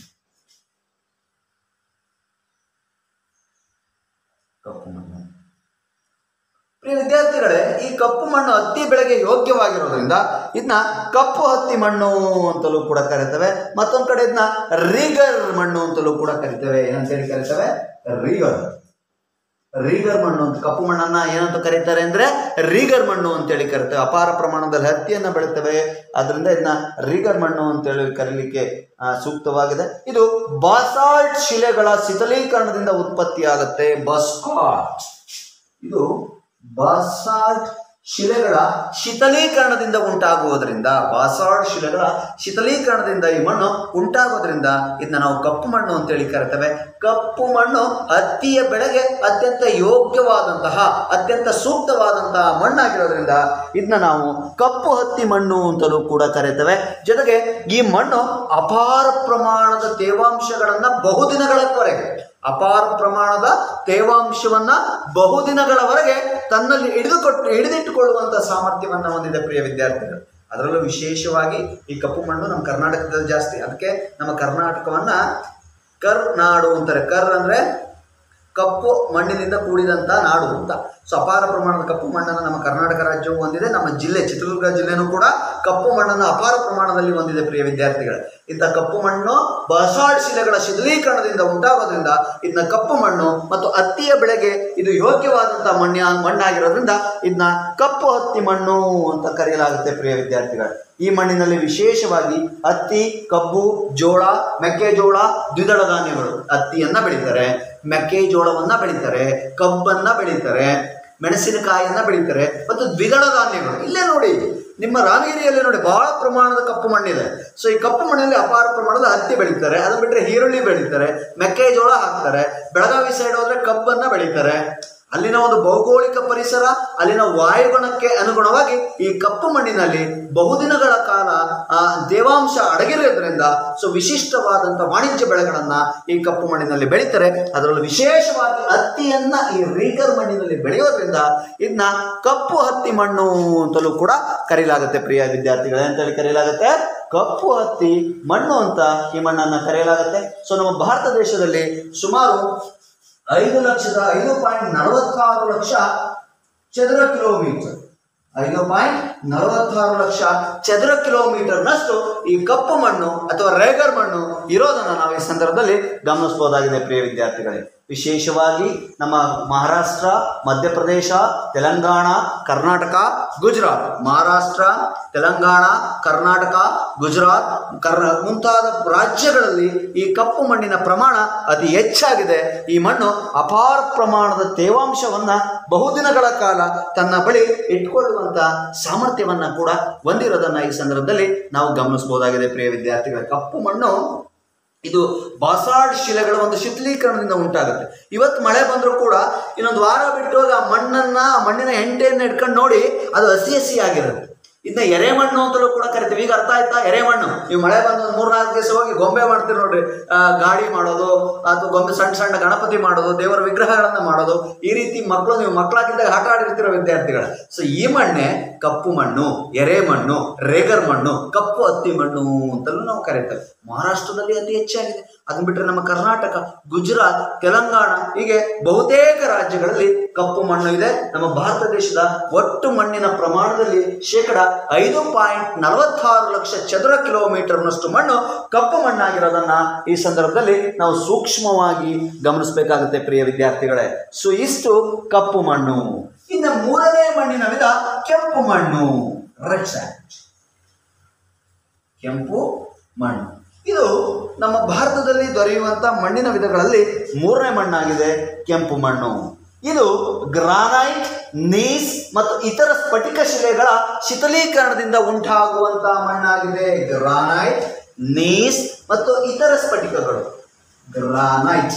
ಕಪ್ಪು ಮಣ್ಣು ಪ್ರಿಯ ವಿದ್ಯಾರ್ಥಿಗಳೇ ಈ ಕಪ್ಪು ಮಣ್ಣು ಹತ್ತಿ ಬೆಳೆಗೆ ಯೋಗ್ಯವಾಗಿರೋದ್ರಿಂದ ಇದನ್ನ ಕಪ್ಪು ಹತ್ತಿ ಮಣ್ಣು ಅಂತಲೂ ಕೂಡ ಕರಿತೇವೆ ಮತ್ತೊಂದ್ ಕಡೆ ಇದನ್ನ ರೀಗರ್ ಮಣ್ಣು ಅಂತಲೂ ಕೂಡ ಕರಿತೇವೆ ಏನಂತೇಳಿ ಕರಿತೇವೆ ರೀಗರ್ ರೀಗರ್ ಮಣ್ಣು ಅಂತ ಕಪ್ಪು ಮಣ್ಣನ್ನ ಏನಂತ ಕರೀತಾರೆ ಅಂದ್ರೆ ರೀಗರ್ ಮಣ್ಣು ಅಂತೇಳಿ ಕರೀತೇವೆ ಅಪಾರ ಪ್ರಮಾಣದಲ್ಲಿ ಹತ್ತಿಯನ್ನ ಬೆಳಿತೇವೆ ಅದರಿಂದ ಇದನ್ನ ರೀಗರ್ ಮಣ್ಣು ಅಂತೇಳಿ ಕರೀಲಿಕ್ಕೆ ಆ, ಸೂಕ್ತವಾಗಿದೆ ಇದು ಬಾಸಾಲ್ಟ್ ಶಿಲೆಗಳ ಶಿಥಲೀಕರಣದಿಂದ ಉತ್ಪತ್ತಿಯಾಗುತ್ತೆ ಬಸ್ಕಾಟ್ ಇದು ಬಾಸಾಲ್ಟ್ ಶಿಲೆಗಳ ಶೀತಲೀಕರಣದಿಂದ ಉಂಟಾಗುವುದರಿಂದ ಬಾಸಾಲ್ಟ್ ಶಿಲೆಗಳ ಶೀತಲೀಕರಣದಿಂದ ಈ ಮಣ್ಣು ಉಂಟಾಗೋದ್ರಿಂದ ಇದನ್ನ ನಾವು ಕಪ್ಪು ಮಣ್ಣು ಅಂತೇಳಿ ಕರಿತೇವೆ ಕಪ್ಪು ಮಣ್ಣು ಹತ್ತಿಯ ಬೆಳೆಗೆ ಅತ್ಯಂತ ಯೋಗ್ಯವಾದಂತಹ ಅತ್ಯಂತ ಸೂಕ್ತವಾದಂತಹ ಮಣ್ಣಾಗಿರೋದ್ರಿಂದ ಇದನ್ನ ನಾವು ಕಪ್ಪು ಹತ್ತಿ ಮಣ್ಣು ಅಂತಲೂ ಕೂಡ ಕರಿತೇವೆ ಜೊತೆಗೆ ಈ ಮಣ್ಣು ಅಪಾರ ಪ್ರಮಾಣದ ತೇವಾಂಶಗಳನ್ನ ಬಹುದಿನಗಳವರೆಗೆ ಅಪಾರ ಪ್ರಮಾಣದ ತೇವಾಂಶವನ್ನ ಬಹುದಿನಗಳವರೆಗೆ ತನ್ನಲ್ಲಿ ಹಿಡಿದುಕೊಟ್ಟು ಹಿಡಿದಿಟ್ಟುಕೊಳ್ಳುವಂತ ಸಾಮರ್ಥ್ಯವನ್ನ ಹೊಂದಿದೆ ಪ್ರಿಯ ವಿದ್ಯಾರ್ಥಿಗಳು ಅದರಲ್ಲೂ ವಿಶೇಷವಾಗಿ ಈ ಕಪ್ಪು ಮಣ್ಣು ನಮ್ಮ ಕರ್ನಾಟಕದಲ್ಲಿ ಜಾಸ್ತಿ ಅದಕ್ಕೆ ನಮ್ಮ ಕರ್ನಾಟಕವನ್ನ ಕರ್ ನಾಡು ಅಂತಾರೆ ಕರ್ ಅಂದ್ರೆ ಕಪ್ಪು ಮಣ್ಣಿನಿಂದ ಕೂಡಿದಂತ ನಾಡು ಅಂತ ಸೊ ಅಪಾರ ಪ್ರಮಾಣದ ಕಪ್ಪು ಮಣ್ಣನ್ನು ನಮ್ಮ ಕರ್ನಾಟಕ ರಾಜ್ಯವು ಹೊಂದಿದೆ ನಮ್ಮ ಜಿಲ್ಲೆ ಚಿತ್ರದುರ್ಗ ಜಿಲ್ಲೆನೂ ಕೂಡ ಕಪ್ಪು ಮಣ್ಣನ್ನು ಅಪಾರ ಪ್ರಮಾಣದಲ್ಲಿ ಹೊಂದಿದೆ ಪ್ರಿಯ ವಿದ್ಯಾರ್ಥಿಗಳು ಇಂಥ ಕಪ್ಪು ಮಣ್ಣು ಬಸಾಲ್ಟ್ ಶಿಲೆಗಳ ಶಿಥಿಲೀಕರಣದಿಂದ ಉಂಟಾಗೋದ್ರಿಂದ ಇದನ್ನ ಕಪ್ಪು ಮಣ್ಣು ಮತ್ತು ಹತ್ತಿಯ ಬೆಳೆಗೆ ಇದು ಯೋಗ್ಯವಾದಂತಹ ಮಣ್ಣ ಮಣ್ಣಾಗಿರೋದ್ರಿಂದ ಇದನ್ನ ಕಪ್ಪು ಹತ್ತಿ ಮಣ್ಣು ಅಂತ ಕರೆಯಲಾಗುತ್ತೆ ಪ್ರಿಯ ವಿದ್ಯಾರ್ಥಿಗಳು ಈ ಮಣ್ಣಿನಲ್ಲಿ ವಿಶೇಷವಾಗಿ ಹತ್ತಿ ಕಬ್ಬು ಜೋಳ ಮೆಕ್ಕೆಜೋಳ ದ್ವಿದಳ ಧಾನ್ಯಗಳು ಹತ್ತಿಯನ್ನ ಬೆಳೀತಾರೆ ಮೆಕ್ಕೆಜೋಳವನ್ನ ಬೆಳೀತಾರೆ ಕಬ್ಬನ್ನ ಬೆಳೀತಾರೆ ಮೆಣಸಿನಕಾಯಿಯನ್ನ ಬೆಳೀತಾರೆ ಮತ್ತು ದ್ವಿದಳ ಧಾನ್ಯಗಳು ಇಲ್ಲೇ ನೋಡಿ ನಿಮ್ಮ ರಾಮಗಿರಿಯಲ್ಲಿ ನೋಡಿ ಬಹಳ ಪ್ರಮಾಣದ ಕಪ್ಪು ಮಣ್ಣಿದೆ ಸೊ ಈ ಕಪ್ಪು ಮಣ್ಣಲ್ಲಿ ಅಪಾರ ಪ್ರಮಾಣದ ಹತ್ತಿ ಬೆಳೀತಾರೆ ಅದು ಬಿಟ್ಟರೆ ಈರುಳ್ಳಿ ಬೆಳೀತಾರೆ ಮೆಕ್ಕೆಜೋಳ ಹಾಕ್ತಾರೆ ಬೆಳಗಾವಿ ಸೈಡ್ ಹೋದ್ರೆ ಕಬ್ಬನ್ನ ಬೆಳೀತಾರೆ ಅಲ್ಲಿನ ಒಂದು ಭೌಗೋಳಿಕ ಪರಿಸರ ಅಲ್ಲಿನ ವಾಯುಗುಣಕ್ಕೆ ಅನುಗುಣವಾಗಿ ಈ ಕಪ್ಪು ಮಣ್ಣಿನಲ್ಲಿ ಬಹುದಿನಗಳ ಕಾಲ ಆ ತೇವಾಂಶ ಅಡಗಿರೋದ್ರಿಂದ ಸೊ ವಿಶಿಷ್ಟವಾದಂಥ ವಾಣಿಜ್ಯ ಬೆಳೆಗಳನ್ನ ಈ ಕಪ್ಪು ಮಣ್ಣಿನಲ್ಲಿ ಬೆಳೀತಾರೆ ಅದರಲ್ಲೂ ವಿಶೇಷವಾಗಿ ಹತ್ತಿಯನ್ನ ಈ ರೀಗರ್ ಮಣ್ಣಿನಲ್ಲಿ ಬೆಳೆಯೋದ್ರಿಂದ ಇದನ್ನ ಕಪ್ಪು ಹತ್ತಿ ಮಣ್ಣು ಅಂತಲೂ ಕೂಡ ಕರೆಯಲಾಗುತ್ತೆ ಪ್ರಿಯ ವಿದ್ಯಾರ್ಥಿಗಳೇ ಅಂತೇಳಿ ಕರೆಯಲಾಗುತ್ತೆ ಕಪ್ಪು ಹತ್ತಿ ಮಣ್ಣು ಅಂತ ಈ ಮಣ್ಣನ್ನ ಕರೆಯಲಾಗುತ್ತೆ ಸೊ ನಮ್ಮ ಭಾರತ ದೇಶದಲ್ಲಿ ಸುಮಾರು ಐದು ಲಕ್ಷದ ಐದು ಪಾಯಿಂಟ್ ನಲವತ್ತಾರು ಲಕ್ಷ ಚದರ ಕಿಲೋಮೀಟರ್ ಐದು ಪಾಯಿಂಟ್ ನಲವತ್ತಾರು ಲಕ್ಷ ಚದರ ಕಿಲೋಮೀಟರ್ನಷ್ಟು ಈ ಕಪ್ಪು ಮಣ್ಣು ಅಥವಾ ರೇಗರ್ ಮಣ್ಣು ಇರೋದನ್ನ ನಾವು ಈ ಸಂದರ್ಭದಲ್ಲಿ ಗಮನಿಸಬಹುದಾಗಿದೆ ಪ್ರಿಯ ವಿದ್ಯಾರ್ಥಿಗಳೇ ವಿಶೇಷವಾಗಿ ನಮ್ಮ ಮಹಾರಾಷ್ಟ್ರ ಮಧ್ಯಪ್ರದೇಶ ತೆಲಂಗಾಣ ಕರ್ನಾಟಕ ಗುಜರಾತ್ ಮಹಾರಾಷ್ಟ್ರ ತೆಲಂಗಾಣ ಕರ್ನಾಟಕ ಗುಜರಾತ್ ಕರ್ ಮುಂತಾದ ರಾಜ್ಯಗಳಲ್ಲಿ ಈ ಕಪ್ಪು ಮಣ್ಣಿನ ಪ್ರಮಾಣ ಅತಿ ಹೆಚ್ಚಾಗಿದೆ ಈ ಮಣ್ಣು ಅಪಾರ ಪ್ರಮಾಣದ ತೇವಾಂಶವನ್ನ ಬಹುದಿನಗಳ ಕಾಲ ತನ್ನ ಬಳಿ ಇಟ್ಕೊಳ್ಳುವಂತ ಸಾಮರ್ಥ್ಯವನ್ನ ಕೂಡ ಹೊಂದಿರೋದನ್ನ ಈ ಸಂದರ್ಭದಲ್ಲಿ ನಾವು ಗಮನಿಸಬಹುದಾಗಿದೆ ಪ್ರಿಯ ವಿದ್ಯಾರ್ಥಿಗಳ ಕಪ್ಪು ಮಣ್ಣು ಇದು ಬಾಸಾಲ್ಟ್ ಶಿಲೆಗಳ ಒಂದು ಶಿಥಿಲೀಕರಣದಿಂದ ಉಂಟಾಗುತ್ತೆ ಇವತ್ತು ಮಳೆ ಬಂದರೂ ಕೂಡ ಇನ್ನೊಂದು ವಾರ ಬಿಟ್ಟು ಹೋಗಿ ಆ ಮಣ್ಣನ್ನ ಆ ಮಣ್ಣಿನ ಹೆಂಟೆಯನ್ನು ಇಟ್ಕೊಂಡು ನೋಡಿ ಅದು ಹಸಿ ಹಸಿ ಆಗಿರುತ್ತೆ ಇದನ್ನ ಎರೆಮಣ್ಣು ಅಂತಲೂ ಕೂಡ ಕರಿತೀವಿ ಈಗ ಅರ್ಥ ಆಯ್ತಾ ಎರೆಮಣ್ಣು ನೀವು ಮಳೆ ಬಂದು ಒಂದು ಮೂರ್ನಾಲ್ಕು ದಿವಸ ಹೋಗಿ ಗೊಂಬೆ ಮಾಡ್ತೀರಿ ನೋಡ್ರಿ ಆ, ಗಾಡಿ ಮಾಡೋದು ಅಥವಾ ಗೊಂಬೆ ಸಣ್ಣ ಸಣ್ಣ ಗಣಪತಿ ಮಾಡೋದು ದೇವರ ವಿಗ್ರಹಗಳನ್ನ ಮಾಡೋದು ಈ ರೀತಿ ಮಕ್ಕಳು ನೀವು ಮಕ್ಕಳಾಗಿದ್ದಾಗ ಆಟ ಆಡಿರ್ತಿರೋ ವಿದ್ಯಾರ್ಥಿಗಳು ಸೊ ಈ ಮಣ್ಣೆ ಕಪ್ಪು ಮಣ್ಣು ಎರೆಮಣ್ಣು ರೇಗರ್ ಮಣ್ಣು ಕಪ್ಪು ಹತ್ತಿ ಮಣ್ಣು ಅಂತಲೂ ನಾವು ಕರೀತೇವೆ ಮಹಾರಾಷ್ಟ್ರದಲ್ಲಿ ಅತಿ ಹೆಚ್ಚಾಗಿದೆ ಅದನ್ನ ಬಿಟ್ಟರೆ ನಮ್ಮ ಕರ್ನಾಟಕ ಗುಜರಾತ್ ತೆಲಂಗಾಣ ಹೀಗೆ ಬಹುತೇಕ ರಾಜ್ಯಗಳಲ್ಲಿ ಕಪ್ಪು ಮಣ್ಣು ಇದೆ ನಮ್ಮ ಭಾರತ ದೇಶದ ಒಟ್ಟು ಮಣ್ಣಿನ ಪ್ರಮಾಣದಲ್ಲಿ ಶೇಕಡ ಐದು ಪಾಯಿಂಟ್ ನಲವತ್ತಾರು ಲಕ್ಷ ಚದರ ಕಿಲೋಮೀಟರ್ನಷ್ಟು ಮಣ್ಣು ಕಪ್ಪು ಮಣ್ಣಾಗಿರೋದನ್ನ ಈ ಸಂದರ್ಭದಲ್ಲಿ ನಾವು ಸೂಕ್ಷ್ಮವಾಗಿ ಗಮನಿಸಬೇಕಾಗುತ್ತೆ ಪ್ರಿಯ ವಿದ್ಯಾರ್ಥಿಗಳೇ ಸೊ ಇಷ್ಟು ಕಪ್ಪು ಮಣ್ಣು ಇನ್ನು ಮೂರನೇ ಮಣ್ಣಿನ ವಿಧ ಕೆಂಪು ಮಣ್ಣು ರೆಡ್ ಸ್ಯಾಂಡ್ ಕೆಂಪು ಮಣ್ಣು ಇದು ನಮ್ಮ ಭಾರತದಲ್ಲಿ ದೊರೆಯುವಂತ ಮಣ್ಣಿನ ವಿಧಗಳಲ್ಲಿ ಮೂರನೇ ಮಣ್ಣಾಗಿದೆ ಕೆಂಪು ಮಣ್ಣು ಇದು ಗ್ರಾನೈಟ್ ನೀಸ್ ಮತ್ತು ಇತರ ಸ್ಫಟಿಕ ಶಿಲೆಗಳ ಶಿಥಲೀಕರಣದಿಂದ ಉಂಟಾಗುವಂತಹ ಮಣ್ಣಾಗಿದೆ ಗ್ರಾನೈಟ್ ನೀಸ್ ಮತ್ತು ಇತರ ಸ್ಫಟಿಕಗಳು ಗ್ರಾನೈಟ್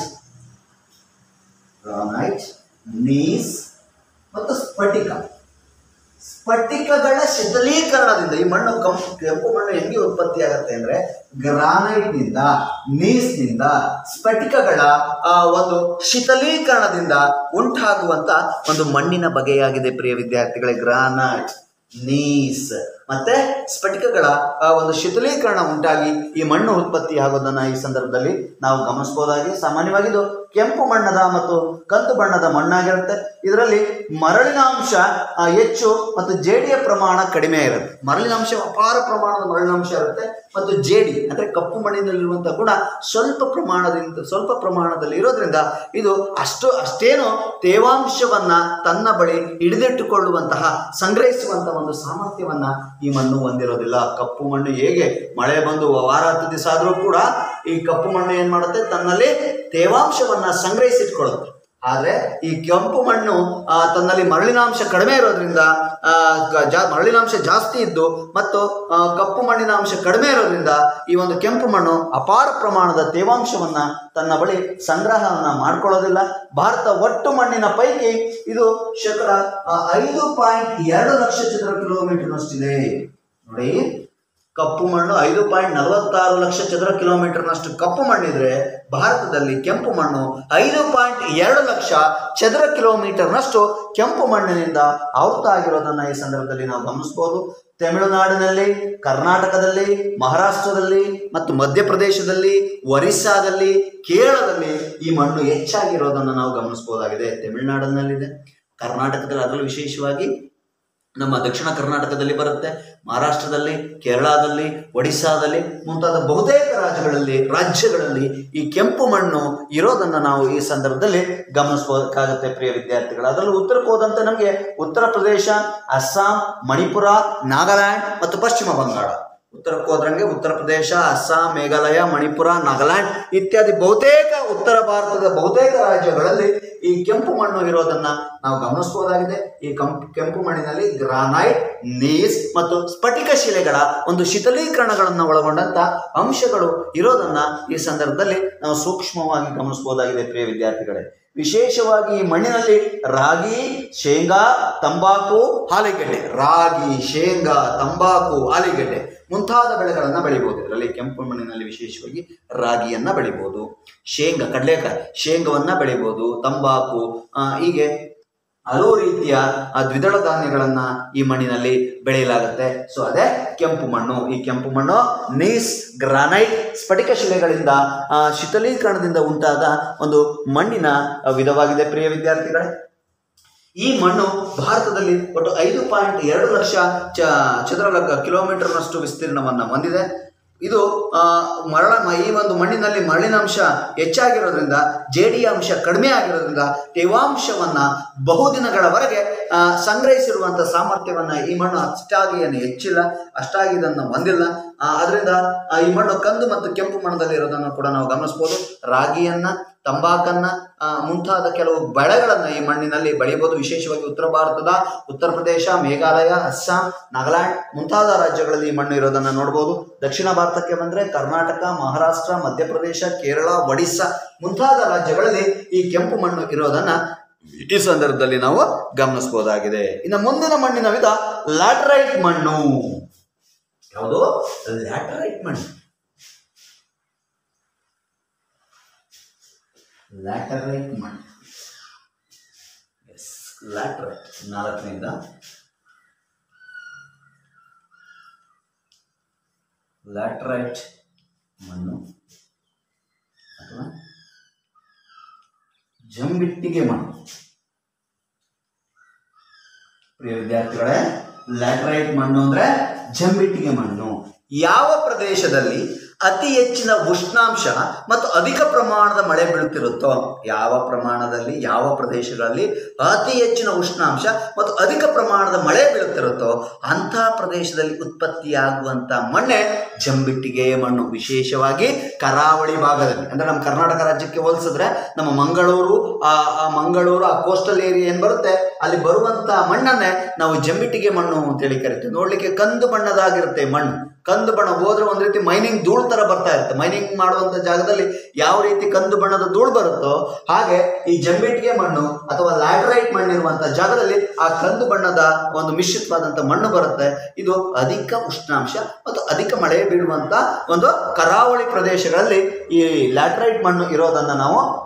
ಗ್ರಾನೈಟ್ ನೀಸ್ ಮತ್ತು ಸ್ಫಟಿಕ ಸ್ಫಟಿಕಗಳ ಶಿಥಲೀಕರಣದಿಂದ ಈ ಮಣ್ಣು ಕಂಪು ಕೆಂಪು ಮಣ್ಣು ಹೆಂಗೆ ಉತ್ಪತ್ತಿ ಆಗುತ್ತೆ ಅಂದ್ರೆ ಗ್ರಾನೈಟ್ನಿಂದ ನೀಸ್ನಿಂದ ಸ್ಫಟಿಕಗಳ ಆ ಒಂದು ಶಿಥಲೀಕರಣದಿಂದ ಉಂಟಾಗುವಂತ ಒಂದು ಮಣ್ಣಿನ ಬಗೆಯಾಗಿದೆ ಪ್ರಿಯ ವಿದ್ಯಾರ್ಥಿಗಳೇ ಗ್ರಾನೈಟ್ ನೀಸ್ ಮತ್ತೆ ಸ್ಫಟಿಕಗಳ ಆ, ಒಂದು ಶಿಥಿಲೀಕರಣ ಉಂಟಾಗಿ ಈ ಮಣ್ಣು ಉತ್ಪತ್ತಿ ಆಗೋದನ್ನ ಈ ಸಂದರ್ಭದಲ್ಲಿ ನಾವು ಗಮನಿಸಬಹುದಾಗಿ ಸಾಮಾನ್ಯವಾಗಿ ಇದು ಕೆಂಪು ಬಣ್ಣದ ಮತ್ತು ಕಂದು ಬಣ್ಣದ ಮಣ್ಣಾಗಿರುತ್ತೆ ಇದರಲ್ಲಿ ಮರಳಿನಾಂಶ ಆ, ಹೆಚ್ಚು ಮತ್ತು ಜೇಡಿಯ ಪ್ರಮಾಣ ಕಡಿಮೆ ಇರುತ್ತೆ ಮರಳಿನಾಂಶ ಅಪಾರ ಪ್ರಮಾಣದ ಮರಳಿನಾಂಶ ಇರುತ್ತೆ ಮತ್ತು ಜೇಡಿ ಅಂದ್ರೆ ಕಪ್ಪು ಮಣ್ಣಿನಲ್ಲಿರುವಂತಹ ಗುಣ ಸ್ವಲ್ಪ ಪ್ರಮಾಣದಿಂದ ಸ್ವಲ್ಪ ಪ್ರಮಾಣದಲ್ಲಿ ಇರೋದ್ರಿಂದ ಇದು ಅಷ್ಟು ಅಷ್ಟೇನು ತೇವಾಂಶವನ್ನ ತನ್ನ ಬಳಿ ಹಿಡಿದಿಟ್ಟುಕೊಳ್ಳುವಂತಹ ಸಂಗ್ರಹಿಸುವಂತಹ ಒಂದು ಸಾಮರ್ಥ್ಯವನ್ನ ಈ ಮಣ್ಣು ಹೊಂದಿರೋದಿಲ್ಲ ಕಪ್ಪು ಮಣ್ಣು ಹೇಗೆ ಮಳೆ ಬಂದು ವಾರ ಹತ್ತು ದಿವಸ ಆದರೂ ಕೂಡ ಈ ಕಪ್ಪು ಮಣ್ಣು ಏನ್ ಮಾಡುತ್ತೆ ತನ್ನಲ್ಲಿ ತೇವಾಂಶವನ್ನ ಸಂಗ್ರಹಿಸಿಟ್ಕೊಳ್ಳುತ್ತೆ ಆದರೆ ಈ ಕೆಂಪು ಮಣ್ಣು ಆ, ತನ್ನಲ್ಲಿ ಮರಳಿನಾಂಶ ಕಡಿಮೆ ಇರೋದ್ರಿಂದ ಆ, ಗ- ಜಾ- ಮರಳಿನಾಂಶ ಜಾಸ್ತಿ ಇದ್ದು ಮತ್ತು ಆ, ಕಪ್ಪು ಮಣ್ಣಿನ ಅಂಶ ಕಡಿಮೆ ಇರೋದ್ರಿಂದ ಈ ಒಂದು ಕೆಂಪು ಮಣ್ಣು ಅಪಾರ ಪ್ರಮಾಣದ ತೇವಾಂಶವನ್ನ ತನ್ನ ಬಳಿ ಸಂಗ್ರಹವನ್ನ ಮಾಡ್ಕೊಳ್ಳೋದಿಲ್ಲ ಭಾರತ ಒಟ್ಟು ಮಣ್ಣಿನ ಪೈಕಿ ಇದು ಶೇಕಡ ಆ, ಐದು ಪಾಯಿಂಟ್ ಎರಡು ಲಕ್ಷ ಚದರ ಕಿಲೋಮೀಟರ್ನಷ್ಟಿದೆ ನೋಡಿ ಕಪ್ಪು ಮಣ್ಣು ಐದು ಪಾಯಿಂಟ್ ನಲವತ್ತಾರು ಲಕ್ಷ ಚದರ ಕಿಲೋಮೀಟರ್ನಷ್ಟು ಕಪ್ಪು ಮಣ್ಣಿದ್ರೆ ಭಾರತದಲ್ಲಿ ಕೆಂಪು ಮಣ್ಣು ಐದು ಪಾಯಿಂಟ್ ಎರಡು ಲಕ್ಷ ಚದರ ಕಿಲೋಮೀಟರ್ನಷ್ಟು ಕೆಂಪು ಮಣ್ಣಿನಿಂದ ಆವೃತ ಆಗಿರೋದನ್ನ ಈ ಸಂದರ್ಭದಲ್ಲಿ ನಾವು ಗಮನಿಸಬಹುದು ತಮಿಳುನಾಡಿನಲ್ಲಿ ಕರ್ನಾಟಕದಲ್ಲಿ ಮಹಾರಾಷ್ಟ್ರದಲ್ಲಿ ಮತ್ತು ಮಧ್ಯಪ್ರದೇಶದಲ್ಲಿ ಒರಿಸ್ಸಾದಲ್ಲಿ ಕೇರಳದಲ್ಲಿ ಈ ಮಣ್ಣು ಹೆಚ್ಚಾಗಿರೋದನ್ನು ನಾವು ಗಮನಿಸಬಹುದಾಗಿದೆ ತಮಿಳುನಾಡಿನಲ್ಲಿದೆ ಕರ್ನಾಟಕದಲ್ಲಿ ಅದರಲ್ಲೂ ವಿಶೇಷವಾಗಿ ನಮ್ಮ ದಕ್ಷಿಣ ಕರ್ನಾಟಕದಲ್ಲಿ ಬರುತ್ತೆ ಮಹಾರಾಷ್ಟ್ರದಲ್ಲಿ ಕೇರಳದಲ್ಲಿ ಒಡಿಸ್ಸಾದಲ್ಲಿ ಮುಂತಾದ ಬಹುತೇಕ ರಾಜ್ಯಗಳಲ್ಲಿ ರಾಜ್ಯಗಳಲ್ಲಿ ಈ ಕೆಂಪು ಮಣ್ಣು ಇರೋದನ್ನು ನಾವು ಈ ಸಂದರ್ಭದಲ್ಲಿ ಗಮನಿಸಬೇಕಾಗತ್ತೆ ಪ್ರಿಯ ವಿದ್ಯಾರ್ಥಿಗಳು ಅದರಲ್ಲೂ ಉತ್ತರಕ್ಕೆ ಹೋದಂತೆ ನಮಗೆ ಉತ್ತರ ಪ್ರದೇಶ ಅಸ್ಸಾಂ ಮಣಿಪುರ ನಾಗಾಲ್ಯಾಂಡ್ ಮತ್ತು ಪಶ್ಚಿಮ ಬಂಗಾಳ ಉತ್ತರಕ್ಕೆ ಹೋದ್ರಂಗೆ ಉತ್ತರ ಪ್ರದೇಶ ಅಸ್ಸಾಂ ಮೇಘಾಲಯ ಮಣಿಪುರ ನಾಗಾಲ್ಯಾಂಡ್ ಇತ್ಯಾದಿ ಬಹುತೇಕ ಉತ್ತರ ಭಾರತದ ಬಹುತೇಕ ರಾಜ್ಯಗಳಲ್ಲಿ ಈ ಕೆಂಪು ಮಣ್ಣು ಇರೋದನ್ನ ನಾವು ಗಮನಿಸಬಹುದಾಗಿದೆ ಈ ಕಂಪ್ ಕೆಂಪು ಮಣ್ಣಿನಲ್ಲಿ ಗ್ರಾನೈಟ್ ನೀಸ್ ಮತ್ತು ಸ್ಫಟಿಕ ಶಿಲೆಗಳ ಒಂದು ಶೀತಲೀಕರಣಗಳನ್ನು ಒಳಗೊಂಡಂತ ಅಂಶಗಳು ಇರೋದನ್ನ ಈ ಸಂದರ್ಭದಲ್ಲಿ ನಾವು ಸೂಕ್ಷ್ಮವಾಗಿ ಗಮನಿಸಬಹುದಾಗಿದೆ ಪ್ರಿಯ ವಿದ್ಯಾರ್ಥಿಗಳೇ ವಿಶೇಷವಾಗಿ ಈ ಮಣ್ಣಿನಲ್ಲಿ ರಾಗಿ ಶೇಂಗಾ ತಂಬಾಕು ಆಲೂಗೆಡ್ಡೆ ರಾಗಿ ಶೇಂಗಾ ತಂಬಾಕು ಆಲೂಗೆಡ್ಡೆ ಮುಂತಾದ ಬೆಳೆಗಳನ್ನು ಬೆಳಿಬೋದು ಇದರಲ್ಲಿ ಕೆಂಪು ಮಣ್ಣಿನಲ್ಲಿ ವಿಶೇಷವಾಗಿ ರಾಗಿಯನ್ನ ಬೆಳಿಬೋದು ಶೇಂಗಾ ಕಡಲೆಕಾಯಿ ಶೇಂಗವನ್ನ ಬೆಳಿಬೋದು ತಂಬಾಕು ಆ, ಹೀಗೆ ಹಲವು ರೀತಿಯ ಆ ದ್ವಿದಳ ಧಾನ್ಯಗಳನ್ನ ಈ ಮಣ್ಣಿನಲ್ಲಿ ಬೆಳೆಯಲಾಗುತ್ತೆ ಸೊ ಅದೇ ಕೆಂಪು ಮಣ್ಣು ಈ ಕೆಂಪು ಮಣ್ಣು ನೀಸ್ ಗ್ರಾನೈಟ್ ಸ್ಫಟಿಕ ಶಿಲೆಗಳಿಂದ ಆ, ಶೀತಲೀಕರಣದಿಂದ ಉಂಟಾದ ಒಂದು ಮಣ್ಣಿನ ಆ, ವಿಧವಾಗಿದೆ ಪ್ರಿಯ ವಿದ್ಯಾರ್ಥಿಗಳೇ ಈ ಮಣ್ಣು ಭಾರತದಲ್ಲಿ ಒಟ್ಟು ಐದು ಪಾಯಿಂಟ್ ಎರಡು ಲಕ್ಷ ಚ ಚದರ ಲಕ್ಷ ಕಿಲೋಮೀಟರ್ನಷ್ಟು ವಿಸ್ತೀರ್ಣವನ್ನು ಹೊಂದಿದೆ ಇದು ಆ, ಮರಳ ಮ- ಈ ಒಂದು ಮಣ್ಣಿನಲ್ಲಿ ಮರಳಿನಾಂಶ ಹೆಚ್ಚಾಗಿರೋದ್ರಿಂದ ಜೇಡಿಯ ಅಂಶ ಕಡಿಮೆ ಆಗಿರೋದ್ರಿಂದ ತೇವಾಂಶವನ್ನ ಬಹುದಿನಗಳವರೆಗೆ ಆ, ಸಂಗ್ರಹಿಸಿರುವಂಥ ಸಾಮರ್ಥ್ಯವನ್ನ ಈ ಮಣ್ಣು ಅಷ್ಟಾಗಿ ಏನು ಹೆಚ್ಚಿಲ್ಲ ಅಷ್ಟಾಗಿ ಇದನ್ನು ಹೊಂದಿಲ್ಲ ಆ, ಅದರಿಂದ ಆ, ಈ ಮಣ್ಣು ಕಂದು ಮತ್ತು ಕೆಂಪು ಮಣ್ಣದಲ್ಲಿ ಇರೋದನ್ನು ಕೂಡ ನಾವು ಗಮನಿಸಬಹುದು ರಾಗಿಯನ್ನ ತಂಬಾಕನ್ನ ಆ, ಮುಂತಾದ ಕೆಲವು ಬೆಳೆಗಳನ್ನು ಈ ಮಣ್ಣಿನಲ್ಲಿ ಬೆಳೆಯಬಹುದು ವಿಶೇಷವಾಗಿ ಉತ್ತರ ಭಾರತದ ಉತ್ತರ ಪ್ರದೇಶ ಮೇಘಾಲಯ ಅಸ್ಸಾಂ ನಾಗಾಲ್ಯಾಂಡ್ ಮುಂತಾದ ರಾಜ್ಯಗಳಲ್ಲಿ ಈ ಮಣ್ಣು ಇರೋದನ್ನು ನೋಡಬಹುದು ದಕ್ಷಿಣ ಭಾರತಕ್ಕೆ ಬಂದರೆ ಕರ್ನಾಟಕ ಮಹಾರಾಷ್ಟ್ರ ಮಧ್ಯಪ್ರದೇಶ ಕೇರಳ ಒಡಿಸ್ಸಾ ಮುಂತಾದ ರಾಜ್ಯಗಳಲ್ಲಿ ಈ ಕೆಂಪು ಮಣ್ಣು ಇರೋದನ್ನ ಈ ಸಂದರ್ಭದಲ್ಲಿ ನಾವು ಗಮನಿಸಬಹುದಾಗಿದೆ ಇನ್ನು ಮುಂದಿನ ಮಣ್ಣಿನ ವಿಧ ಲ್ಯಾಟರೈಟ್ ಮಣ್ಣು ಯಾವುದು ಲ್ಯಾಟರೈಟ್ ಮಣ್ಣು ಲ್ಯಾಟರೈಟ್ ಮಣ್ಣು ಎಸ್ ಲ್ಯಾಟರೈಟ್ ನಾಲ್ಕನೇದ ಲ್ಯಾಟರೈಟ್ ಮಣ್ಣು ಅಥವಾ ಜಂಬಿಟ್ಟಿಗೆ ಮಣ್ಣು ಪ್ರಿಯ ವಿದ್ಯಾರ್ಥಿಗಳೇ ಲ್ಯಾಟರೈಟ್ ಮಣ್ಣು ಅಂದ್ರೆ ಜಂಬಿಟ್ಟಿಗೆ ಮಣ್ಣು ಯಾವ ಪ್ರದೇಶದಲ್ಲಿ ಅತಿ ಹೆಚ್ಚಿನ ಉಷ್ಣಾಂಶ ಮತ್ತು ಅಧಿಕ ಪ್ರಮಾಣದ ಮಳೆ ಬೀಳುತ್ತಿರುತ್ತೋ ಯಾವ ಪ್ರಮಾಣದಲ್ಲಿ ಯಾವ ಪ್ರದೇಶಗಳಲ್ಲಿ ಅತಿ ಹೆಚ್ಚಿನ ಉಷ್ಣಾಂಶ ಮತ್ತು ಅಧಿಕ ಪ್ರಮಾಣದ ಮಳೆ ಬೀಳುತ್ತಿರುತ್ತೋ ಅಂತಹ ಪ್ರದೇಶದಲ್ಲಿ ಉತ್ಪತ್ತಿಯಾಗುವಂಥ ಮಣ್ಣೆ ಜಂಬಿಟ್ಟಿಗೆ ಮಣ್ಣು ವಿಶೇಷವಾಗಿ ಕರಾವಳಿ ಭಾಗದಲ್ಲಿ ಅಂದ್ರೆ ನಮ್ಮ ಕರ್ನಾಟಕ ರಾಜ್ಯಕ್ಕೆ ಹೋಲಿಸಿದ್ರೆ ನಮ್ಮ ಮಂಗಳೂರು ಆ ಆ ಮಂಗಳೂರು ಆ ಕೋಸ್ಟಲ್ ಏರಿಯಾ ಏನು ಬರುತ್ತೆ ಅಲ್ಲಿ ಬರುವಂತ ಮಣ್ಣನ್ನೇ ನಾವು ಜಂಬಿಟ್ಟಿಗೆ ಮಣ್ಣು ಅಂತೇಳಿ ಕರಿತೀವಿ ನೋಡ್ಲಿಕ್ಕೆ ಕಂದು ಬಣ್ಣದಾಗಿರುತ್ತೆ ಮಣ್ಣು ಕಂದು ಬಣ್ಣ ಹೋದ್ರೆ ಒಂದ್ ರೀತಿ ಮೈನಿಂಗ್ ಧೂಳು ತರ ಬರ್ತಾ ಇರುತ್ತೆ ಮೈನಿಂಗ್ ಮಾಡುವಂತ ಜಾಗದಲ್ಲಿ ಯಾವ ರೀತಿ ಕಂದು ಬಣ್ಣದ ಧೂಳು ಬರುತ್ತೋ ಹಾಗೆ ಈ ಜಂಬಿಟ್ಟಿಗೆ ಮಣ್ಣು ಅಥವಾ ಲ್ಯಾಟರೈಟ್ ಮಣ್ಣು ಇರುವಂತ ಜಾಗದಲ್ಲಿ ಆ ಕಂದು ಬಣ್ಣದ ಒಂದು ಮಿಶ್ರಿತವಾದಂತ ಮಣ್ಣು ಬರುತ್ತೆ ಇದು ಅಧಿಕ ಉಷ್ಣಾಂಶ ಮತ್ತು ಅಧಿಕ ಮಳೆ ಬೀಳುವಂತ ಒಂದು ಕರಾವಳಿ ಪ್ರದೇಶಗಳಲ್ಲಿ ಈ ಲ್ಯಾಟರೈಟ್ ಮಣ್ಣು ಇರೋದನ್ನ ನಾವು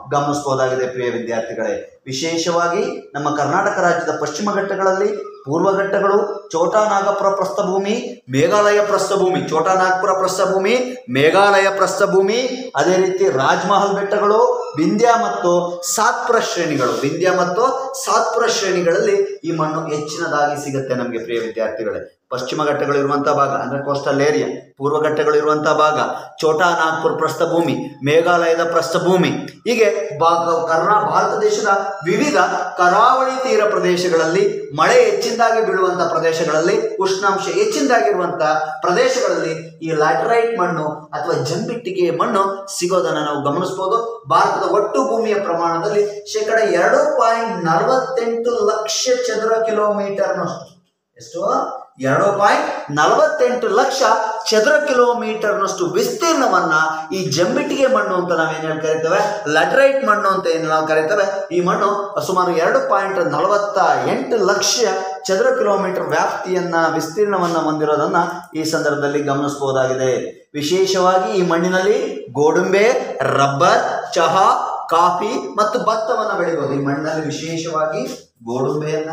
ಗಮನಿಸಬಹುದಾಗಿದೆ ಪ್ರಿಯ ವಿದ್ಯಾರ್ಥಿಗಳೇ ವಿಶೇಷವಾಗಿ ನಮ್ಮ ಕರ್ನಾಟಕ ರಾಜ್ಯದ ಪಶ್ಚಿಮ ಘಟ್ಟಗಳಲ್ಲಿ ಪೂರ್ವ ಘಟ್ಟಗಳು ಚೋಟಾ ನಾಗಪುರ ಪ್ರಸ್ಥಭೂಮಿ ಮೇಘಾಲಯ ಪ್ರಸ್ಥಭೂಮಿ ಚೋಟಾ ನಾಗಪುರ ಪ್ರಸ್ಥಭೂಮಿ ಮೇಘಾಲಯ ಪ್ರಸ್ಥಭೂಮಿ ಅದೇ ರೀತಿ ರಾಜ್ಮಹಲ್ ಬೆಟ್ಟಗಳು ವಿಂಧ್ಯ ಮತ್ತು ಸಾತ್ಪುರ ಶ್ರೇಣಿಗಳು ವಿಂಧ್ಯ ಮತ್ತು ಸಾತ್ಪುರ ಶ್ರೇಣಿಗಳಲ್ಲಿ ಈ ಮಣ್ಣು ಹೆಚ್ಚಿನದಾಗಿ ಸಿಗುತ್ತೆ ನಮಗೆ ಪ್ರಿಯ ವಿದ್ಯಾರ್ಥಿಗಳೇ ಪಶ್ಚಿಮ ಘಟ್ಟಗಳು ಇರುವಂತಹ ಭಾಗ ಅಂದ್ರೆ ಕೋಸ್ಟಲ್ ಏರಿಯಾ ಪೂರ್ವ ಘಟ್ಟಗಳು ಇರುವಂತಹ ಭಾಗ ಚೋಟಾ ನಾಗ್ಪುರ್ ಪ್ರಸ್ಥಭೂಮಿ ಮೇಘಾಲಯದ ಪ್ರಸ್ಥಭೂಮಿ ಹೀಗೆ ಭಾಗ ಕರ್ನಾ ಭಾರತ ದೇಶದ ವಿವಿಧ ಕರಾವಳಿ ತೀರ ಪ್ರದೇಶಗಳಲ್ಲಿ ಮಳೆ ಹೆಚ್ಚಿನದಾಗಿ ಬೀಳುವಂತಹ ಪ್ರದೇಶಗಳಲ್ಲಿ ಉಷ್ಣಾಂಶ ಹೆಚ್ಚಿನದಾಗಿರುವಂತಹ ಪ್ರದೇಶಗಳಲ್ಲಿ ಈ ಲ್ಯಾಟರೈಟ್ ಮಣ್ಣು ಅಥವಾ ಜಂಬಿಟ್ಟಿಗೆ ಮಣ್ಣು ಸಿಗೋದನ್ನ ನಾವು ಗಮನಿಸಬಹುದು ಭಾರತದ ಒಟ್ಟು ಭೂಮಿಯ ಪ್ರಮಾಣದಲ್ಲಿ ಶೇಕಡ ಎರಡು ಪಾಯಿಂಟ್ ನಲವತ್ತೆಂಟು ಲಕ್ಷ ಚದರ ಕಿಲೋಮೀಟರ್ನಷ್ಟು ಎಷ್ಟು ಎರಡು ಪಾಯಿಂಟ್ ನಲವತ್ತೆಂಟು ಲಕ್ಷ ಚದರ ಕಿಲೋಮೀಟರ್ನಷ್ಟು ವಿಸ್ತೀರ್ಣವನ್ನ ಈ ಜಂಬಿಟ್ಟಿಗೆ ಮಣ್ಣು ಅಂತ ನಾವೇನು ಹೇಳಿ ಕರಿತೇವೆ ಲಟರೈಟ್ ಮಣ್ಣು ಅಂತ ಏನು ನಾವು ಕರಿತೇವೆ ಈ ಮಣ್ಣು ಸುಮಾರು ಎರಡು ಪಾಯಿಂಟ್ ನಲವತ್ತ ಎಂಟು ಲಕ್ಷ ಚದರ ಕಿಲೋಮೀಟರ್ ವ್ಯಾಪ್ತಿಯನ್ನ ವಿಸ್ತೀರ್ಣವನ್ನ ಹೊಂದಿರೋದನ್ನ ಈ ಸಂದರ್ಭದಲ್ಲಿ ಗಮನಿಸಬಹುದಾಗಿದೆ ವಿಶೇಷವಾಗಿ ಈ ಮಣ್ಣಿನಲ್ಲಿ ಗೋಡುಂಬೆ ರಬ್ಬರ್ ಚಹಾ ಕಾಫಿ ಮತ್ತು ಭತ್ತವನ್ನ ಬೆಳಿಬಹುದು ಈ ಮಣ್ಣಿನಲ್ಲಿ ವಿಶೇಷವಾಗಿ ಗೋಡುಂಬೆಯನ್ನ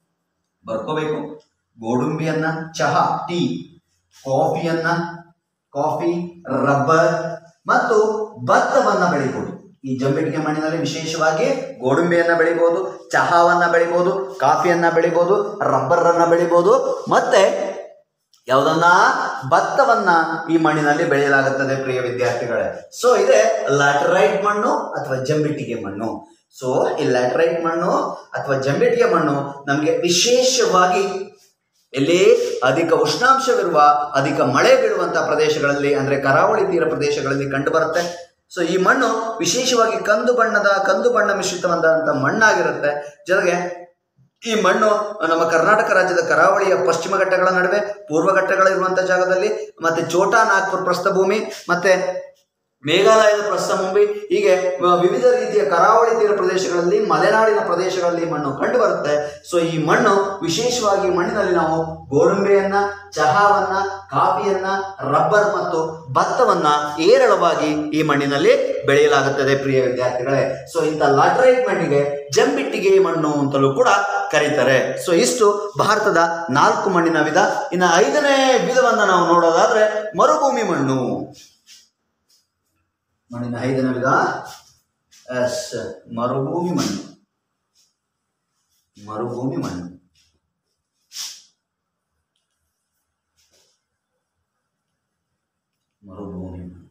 ಬರ್ಕೋಬೇಕು ಗೋಡಂಬಿಯನ್ನ ಚಹಾ ಟೀ ಕಾಫಿಯನ್ನ ಕಾಫಿ ರಬ್ಬರ್ ಮತ್ತು ಭತ್ತವನ್ನ ಬೆಳಿಬಹುದು ಈ ಜಂಬಿಟ್ಟಿಗೆ ಮಣ್ಣಿನಲ್ಲಿ ವಿಶೇಷವಾಗಿ ಗೋಡಂಬಿಯನ್ನ ಬೆಳಿಬಹುದು ಚಹಾವನ್ನ ಬೆಳಿಬಹುದು ಕಾಫಿಯನ್ನ ಬೆಳಿಬಹುದು ರಬ್ಬರ್ ಅನ್ನ ಬೆಳಿಬಹುದು ಮತ್ತೆ ಯಾವುದನ್ನ ಭತ್ತವನ್ನ ಈ ಮಣ್ಣಿನಲ್ಲಿ ಬೆಳೆಯಲಾಗುತ್ತದೆ ಪ್ರಿಯ ವಿದ್ಯಾರ್ಥಿಗಳೇ ಸೊ ಇದೆ ಲ್ಯಾಟರೈಟ್ ಮಣ್ಣು ಅಥವಾ ಜಂಬಿಟ್ಟಿಗೆ ಮಣ್ಣು ಸೊ ಈ ಲ್ಯಾಟರೈಟ್ ಮಣ್ಣು ಅಥವಾ ಜಂಬಿಟ್ಟಿಗೆ ಮಣ್ಣು ನಮಗೆ ವಿಶೇಷವಾಗಿ ಎಲ್ಲಿ ಅಧಿಕ ಉಷ್ಣಾಂಶವಿರುವ ಅಧಿಕ ಮಳೆ ಬೀಳುವಂತಹ ಪ್ರದೇಶಗಳಲ್ಲಿ ಅಂದ್ರೆ ಕರಾವಳಿ ತೀರ ಪ್ರದೇಶಗಳಲ್ಲಿ ಕಂಡು ಬರುತ್ತೆ ಸೊ ಈ ಮಣ್ಣು ವಿಶೇಷವಾಗಿ ಕಂದು ಬಣ್ಣದ ಕಂದು ಬಣ್ಣ ಮಿಶ್ರಿತವಾದಂತಹ ಮಣ್ಣಾಗಿರುತ್ತೆ ಜೊತೆಗೆ ಈ ಮಣ್ಣು ನಮ್ಮ ಕರ್ನಾಟಕ ರಾಜ್ಯದ ಕರಾವಳಿಯ ಪಶ್ಚಿಮ ಘಟ್ಟಗಳ ನಡುವೆ ಪೂರ್ವ ಘಟ್ಟಗಳಿರುವಂತಹ ಜಾಗದಲ್ಲಿ ಮತ್ತೆ ಚೋಟಾ ನಾಗ್ಪುರ್ ಪ್ರಸ್ಥಭೂಮಿ ಮತ್ತೆ ಮೇಘಾಲಯದ ಪ್ರಸ್ಥಭೂಮಿ ಹೀಗೆ ವ- ವಿವಿಧ ರೀತಿಯ ಕರಾವಳಿ ತೀರ ಪ್ರದೇಶಗಳಲ್ಲಿ ಮಲೆನಾಡಿನ ಪ್ರದೇಶಗಳಲ್ಲಿ ಈ ಮಣ್ಣು ಕಂಡು ಬರುತ್ತೆ ಸೊ ಈ ಮಣ್ಣು ವಿಶೇಷವಾಗಿ ಈ ಮಣ್ಣಿನಲ್ಲಿ ನಾವು ಗೋಡಂಬೆಯನ್ನ ಚಹಾವನ್ನ ಕಾಫಿಯನ್ನ ರಬ್ಬರ್ ಮತ್ತು ಭತ್ತವನ್ನ ಏರಳವಾಗಿ ಈ ಮಣ್ಣಿನಲ್ಲಿ ಬೆಳೆಯಲಾಗುತ್ತದೆ ಪ್ರಿಯ ವಿದ್ಯಾರ್ಥಿಗಳೇ ಸೊ ಇಂಥ ಲ್ಯಾಟರೈಟ್ ಮಣ್ಣಿಗೆ ಜಂಬಿಟ್ಟಿಗೆ ಮಣ್ಣು ಅಂತಲೂ ಕೂಡ ಕರೀತಾರೆ ಸೊ ಇಷ್ಟು ಭಾರತದ ನಾಲ್ಕು ಮಣ್ಣಿನ ವಿಧ ಇನ್ನು ಐದನೇ ವಿಧವನ್ನ ನಾವು ನೋಡೋದಾದ್ರೆ ಮರುಭೂಮಿ ಮಣ್ಣು ಮಣ್ಣಿನ ಐದನೇ ವಿಧ ಎಸ್ ಮರುಭೂಮಿ ಮಣ್ಣು ಮರುಭೂಮಿ ಮಣ್ಣು ಮರುಭೂಮಿ ಮಣ್ಣು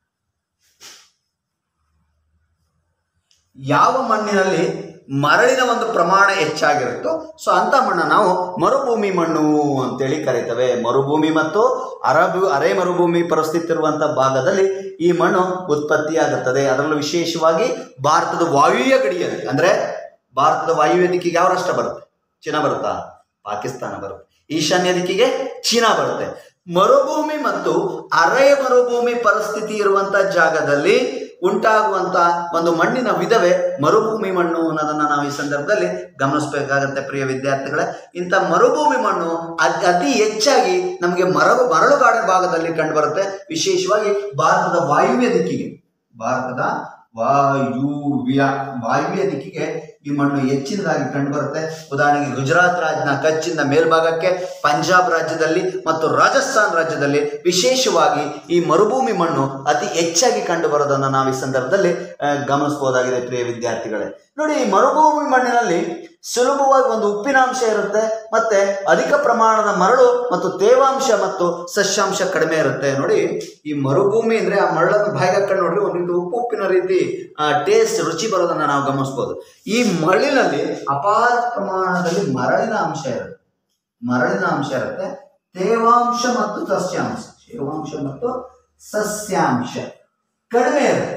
ಯಾವ ಮಣ್ಣಿನಲ್ಲಿ ಮರಳಿನ ಒಂದು ಪ್ರಮಾಣ ಹೆಚ್ಚಾಗಿರುತ್ತೋ ಸೊ ಅಂತ ಮಣ್ಣ ನಾವು ಮರುಭೂಮಿ ಮಣ್ಣು ಅಂತೇಳಿ ಕರೀತೇವೆ ಮರುಭೂಮಿ ಮತ್ತು ಅರಬು ಅರೆ ಮರುಭೂಮಿ ಪರಿಸ್ಥಿತಿ ಇರುವಂತಹ ಭಾಗದಲ್ಲಿ ಈ ಮಣ್ಣು ಉತ್ಪತ್ತಿಯಾಗುತ್ತದೆ ಅದರಲ್ಲೂ ವಿಶೇಷವಾಗಿ ಭಾರತದ ವಾಯುವ್ಯ ಗಡಿಯಲ್ಲಿ ಅಂದ್ರೆ ಭಾರತದ ವಾಯುವ್ಯ ದಿಕ್ಕಿಗೆ ಯಾವ ರಾಷ್ಟ್ರ ಬರುತ್ತೆ ಚೀನಾ ಬರುತ್ತಾ ಪಾಕಿಸ್ತಾನ ಬರುತ್ತೆ ಈಶಾನ್ಯ ದಿಕ್ಕಿಗೆ ಚೀನಾ ಬರುತ್ತೆ ಮರುಭೂಮಿ ಮತ್ತು ಅರೆ ಮರುಭೂಮಿ ಪರಿಸ್ಥಿತಿ ಇರುವಂತ ಜಾಗದಲ್ಲಿ ಉಂಟಾಗುವಂತ ಒಂದು ಮಣ್ಣಿನ ವಿಧವೇ ಮರುಭೂಮಿ ಮಣ್ಣು ಅನ್ನೋದನ್ನ ನಾವು ಈ ಸಂದರ್ಭದಲ್ಲಿ ಗಮನಿಸಬೇಕಾಗತ್ತೆ ಪ್ರಿಯ ವಿದ್ಯಾರ್ಥಿಗಳೇ ಇಂಥ ಮರುಭೂಮಿ ಮಣ್ಣು ಅತಿ ಅತಿ ಹೆಚ್ಚಾಗಿ ನಮಗೆ ಮರಳು ಮರಳುಗಾಡ ಭಾಗದಲ್ಲಿ ಕಂಡುಬರುತ್ತೆ ವಿಶೇಷವಾಗಿ ಭಾರತದ ವಾಯುವ್ಯ ದಿಕ್ಕಿಗೆ ಭಾರತದ ವಾಯುವ್ಯ ವಾಯುವ್ಯ ದಿಕ್ಕಿಗೆ ಈ ಮಣ್ಣು ಹೆಚ್ಚಿನದಾಗಿ ಕಂಡುಬರುತ್ತೆ ಉದಾಹರಣೆಗೆ ಗುಜರಾತ್ ರಾಜ್ಯನ ಕಚ್ಚಿಂದ ಮೇಲ್ಭಾಗಕ್ಕೆ ಪಂಜಾಬ್ ರಾಜ್ಯದಲ್ಲಿ ಮತ್ತು ರಾಜಸ್ಥಾನ್ ರಾಜ್ಯದಲ್ಲಿ ವಿಶೇಷವಾಗಿ ಈ ಮರುಭೂಮಿ ಮಣ್ಣು ಅತಿ ಹೆಚ್ಚಾಗಿ ಕಂಡುಬರೋದನ್ನು ನಾವು ಈ ಸಂದರ್ಭದಲ್ಲಿ ಆ, ಗಮನಿಸಬಹುದಾಗಿದೆ ಪ್ರಿಯ ವಿದ್ಯಾರ್ಥಿಗಳೇ ನೋಡಿ ಈ ಮರುಭೂಮಿ ಮಣ್ಣಿನಲ್ಲಿ ಸುಲಭವಾಗಿ ಒಂದು ಉಪ್ಪಿನಾಂಶ ಇರುತ್ತೆ ಮತ್ತೆ ಅಧಿಕ ಪ್ರಮಾಣದ ಮರಳು ಮತ್ತು ತೇವಾಂಶ ಮತ್ತು ಸಸ್ಯಾಂಶ ಕಡಿಮೆ ಇರುತ್ತೆ ನೋಡಿ ಈ ಮರುಭೂಮಿ ಅಂದ್ರೆ ಆ ಮರಳನ್ನು ಬಾಯಿಗೆ ಹಾಕೊಂಡು ನೋಡ್ರಿ ಒಂದು ರೀತಿ ಉಪ್ಪು ಉಪ್ಪಿನ ರೀತಿ ಟೇಸ್ಟ್ ರುಚಿ ಬರೋದನ್ನ ನಾವು ಗಮನಿಸ್ಬೋದು ಈ ಮರಳಿನಲ್ಲಿ ಅಪಾರ ಪ್ರಮಾಣದಲ್ಲಿ ಮರಳಿನ ಅಂಶ ಇರುತ್ತೆ ಮರಳಿನ ಅಂಶ ಇರುತ್ತೆ ತೇವಾಂಶ ಮತ್ತು ಸಸ್ಯಾಂಶ ತೇವಾಂಶ ಮತ್ತು ಸಸ್ಯಾಂಶ ಕಡಿಮೆ ಇರುತ್ತೆ